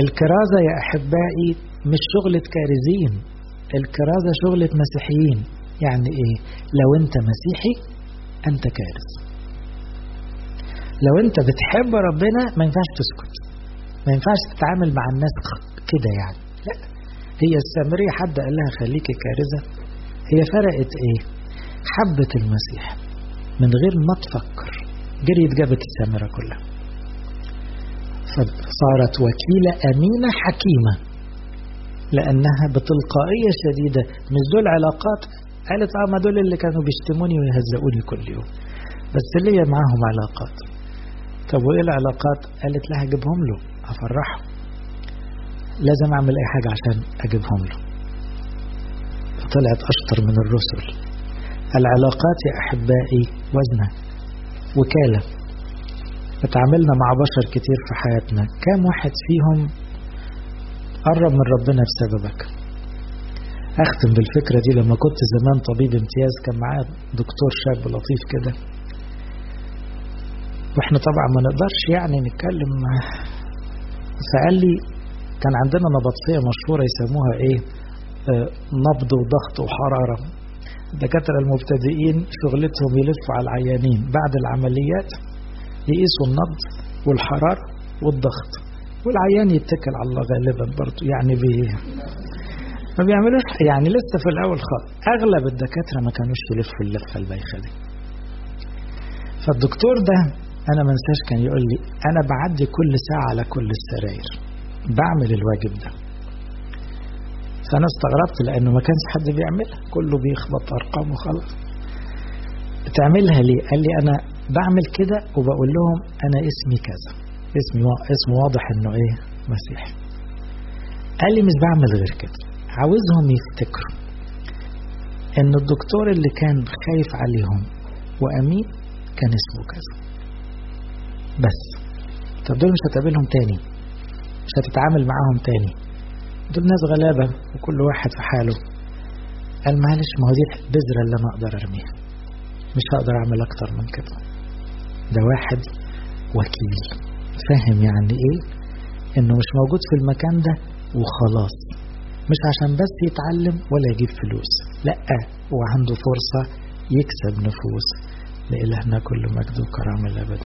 الكرازة يا أحبائي مش شغلة كارزين الكرازة شغلة مسيحيين يعني ايه لو انت مسيحي انت كارث لو انت بتحب ربنا ما ينفعش تسكت ما ينفعش تتعامل مع الناس كده يعني لا هي السامرية حد قال لها خليكي كارثة هي فرقت ايه حبت المسيح من غير ما تفكر جريت جابت السامرة كلها فصارت وكيلة أمينة حكيمة لأنها بتلقائية شديدة مش دول علاقات قالت اه ما دول اللي كانوا بيشتموني ويهزقوني كل يوم بس ليا معاهم علاقات طب وايه العلاقات قالت لها اجيبهم له افرحه لازم اعمل اي حاجة عشان اجيبهم له فطلعت اشطر من الرسل العلاقات يا احبائي وزنة وكالة اتعاملنا مع بشر كتير في حياتنا كام واحد فيهم قرب من ربنا بسببك اختم بالفكرة دي لما كنت زمان طبيب امتياز كان معايا دكتور شاب لطيف كده واحنا طبعا ما نقدرش يعني نتكلم فقال لي كان عندنا نبطشية مشهورة يسموها ايه آه نبض وضغط وحرارة الدكاترة المبتدئين شغلتهم يلفوا على العيانين بعد العمليات يقيسوا النبض والحرارة والضغط والعيان يتكل على الله غالبا برضه يعني بيه ما بيعملوش يعني لسه في الاول خالص اغلب الدكاتره ما كانوش يلفوا اللفه البايخه دي فالدكتور ده انا ما انساش كان يقول لي انا بعدي كل ساعه على كل السراير بعمل الواجب ده فانا استغربت لانه ما كانش حد بيعملها كله بيخبط ارقام وخلاص بتعملها ليه قال لي انا بعمل كده وبقول لهم انا اسمي كذا اسمي اسمه واضح انه ايه مسيحي قال لي مش بعمل غير كده عاوزهم يفتكروا ان الدكتور اللي كان خايف عليهم وامين كان اسمه كذا بس طب دول مش هتقابلهم تاني مش هتتعامل معاهم تاني دول ناس غلابة وكل واحد في حاله قال معلش ما هو دي البذرة اللي انا اقدر ارميها مش هقدر اعمل اكتر من كده ده واحد وكيل فاهم يعني ايه انه مش موجود في المكان ده وخلاص مش عشان بس يتعلم ولا يجيب فلوس لا هو عنده فرصة يكسب نفوس لإلهنا كل مجد وكرامة الأبد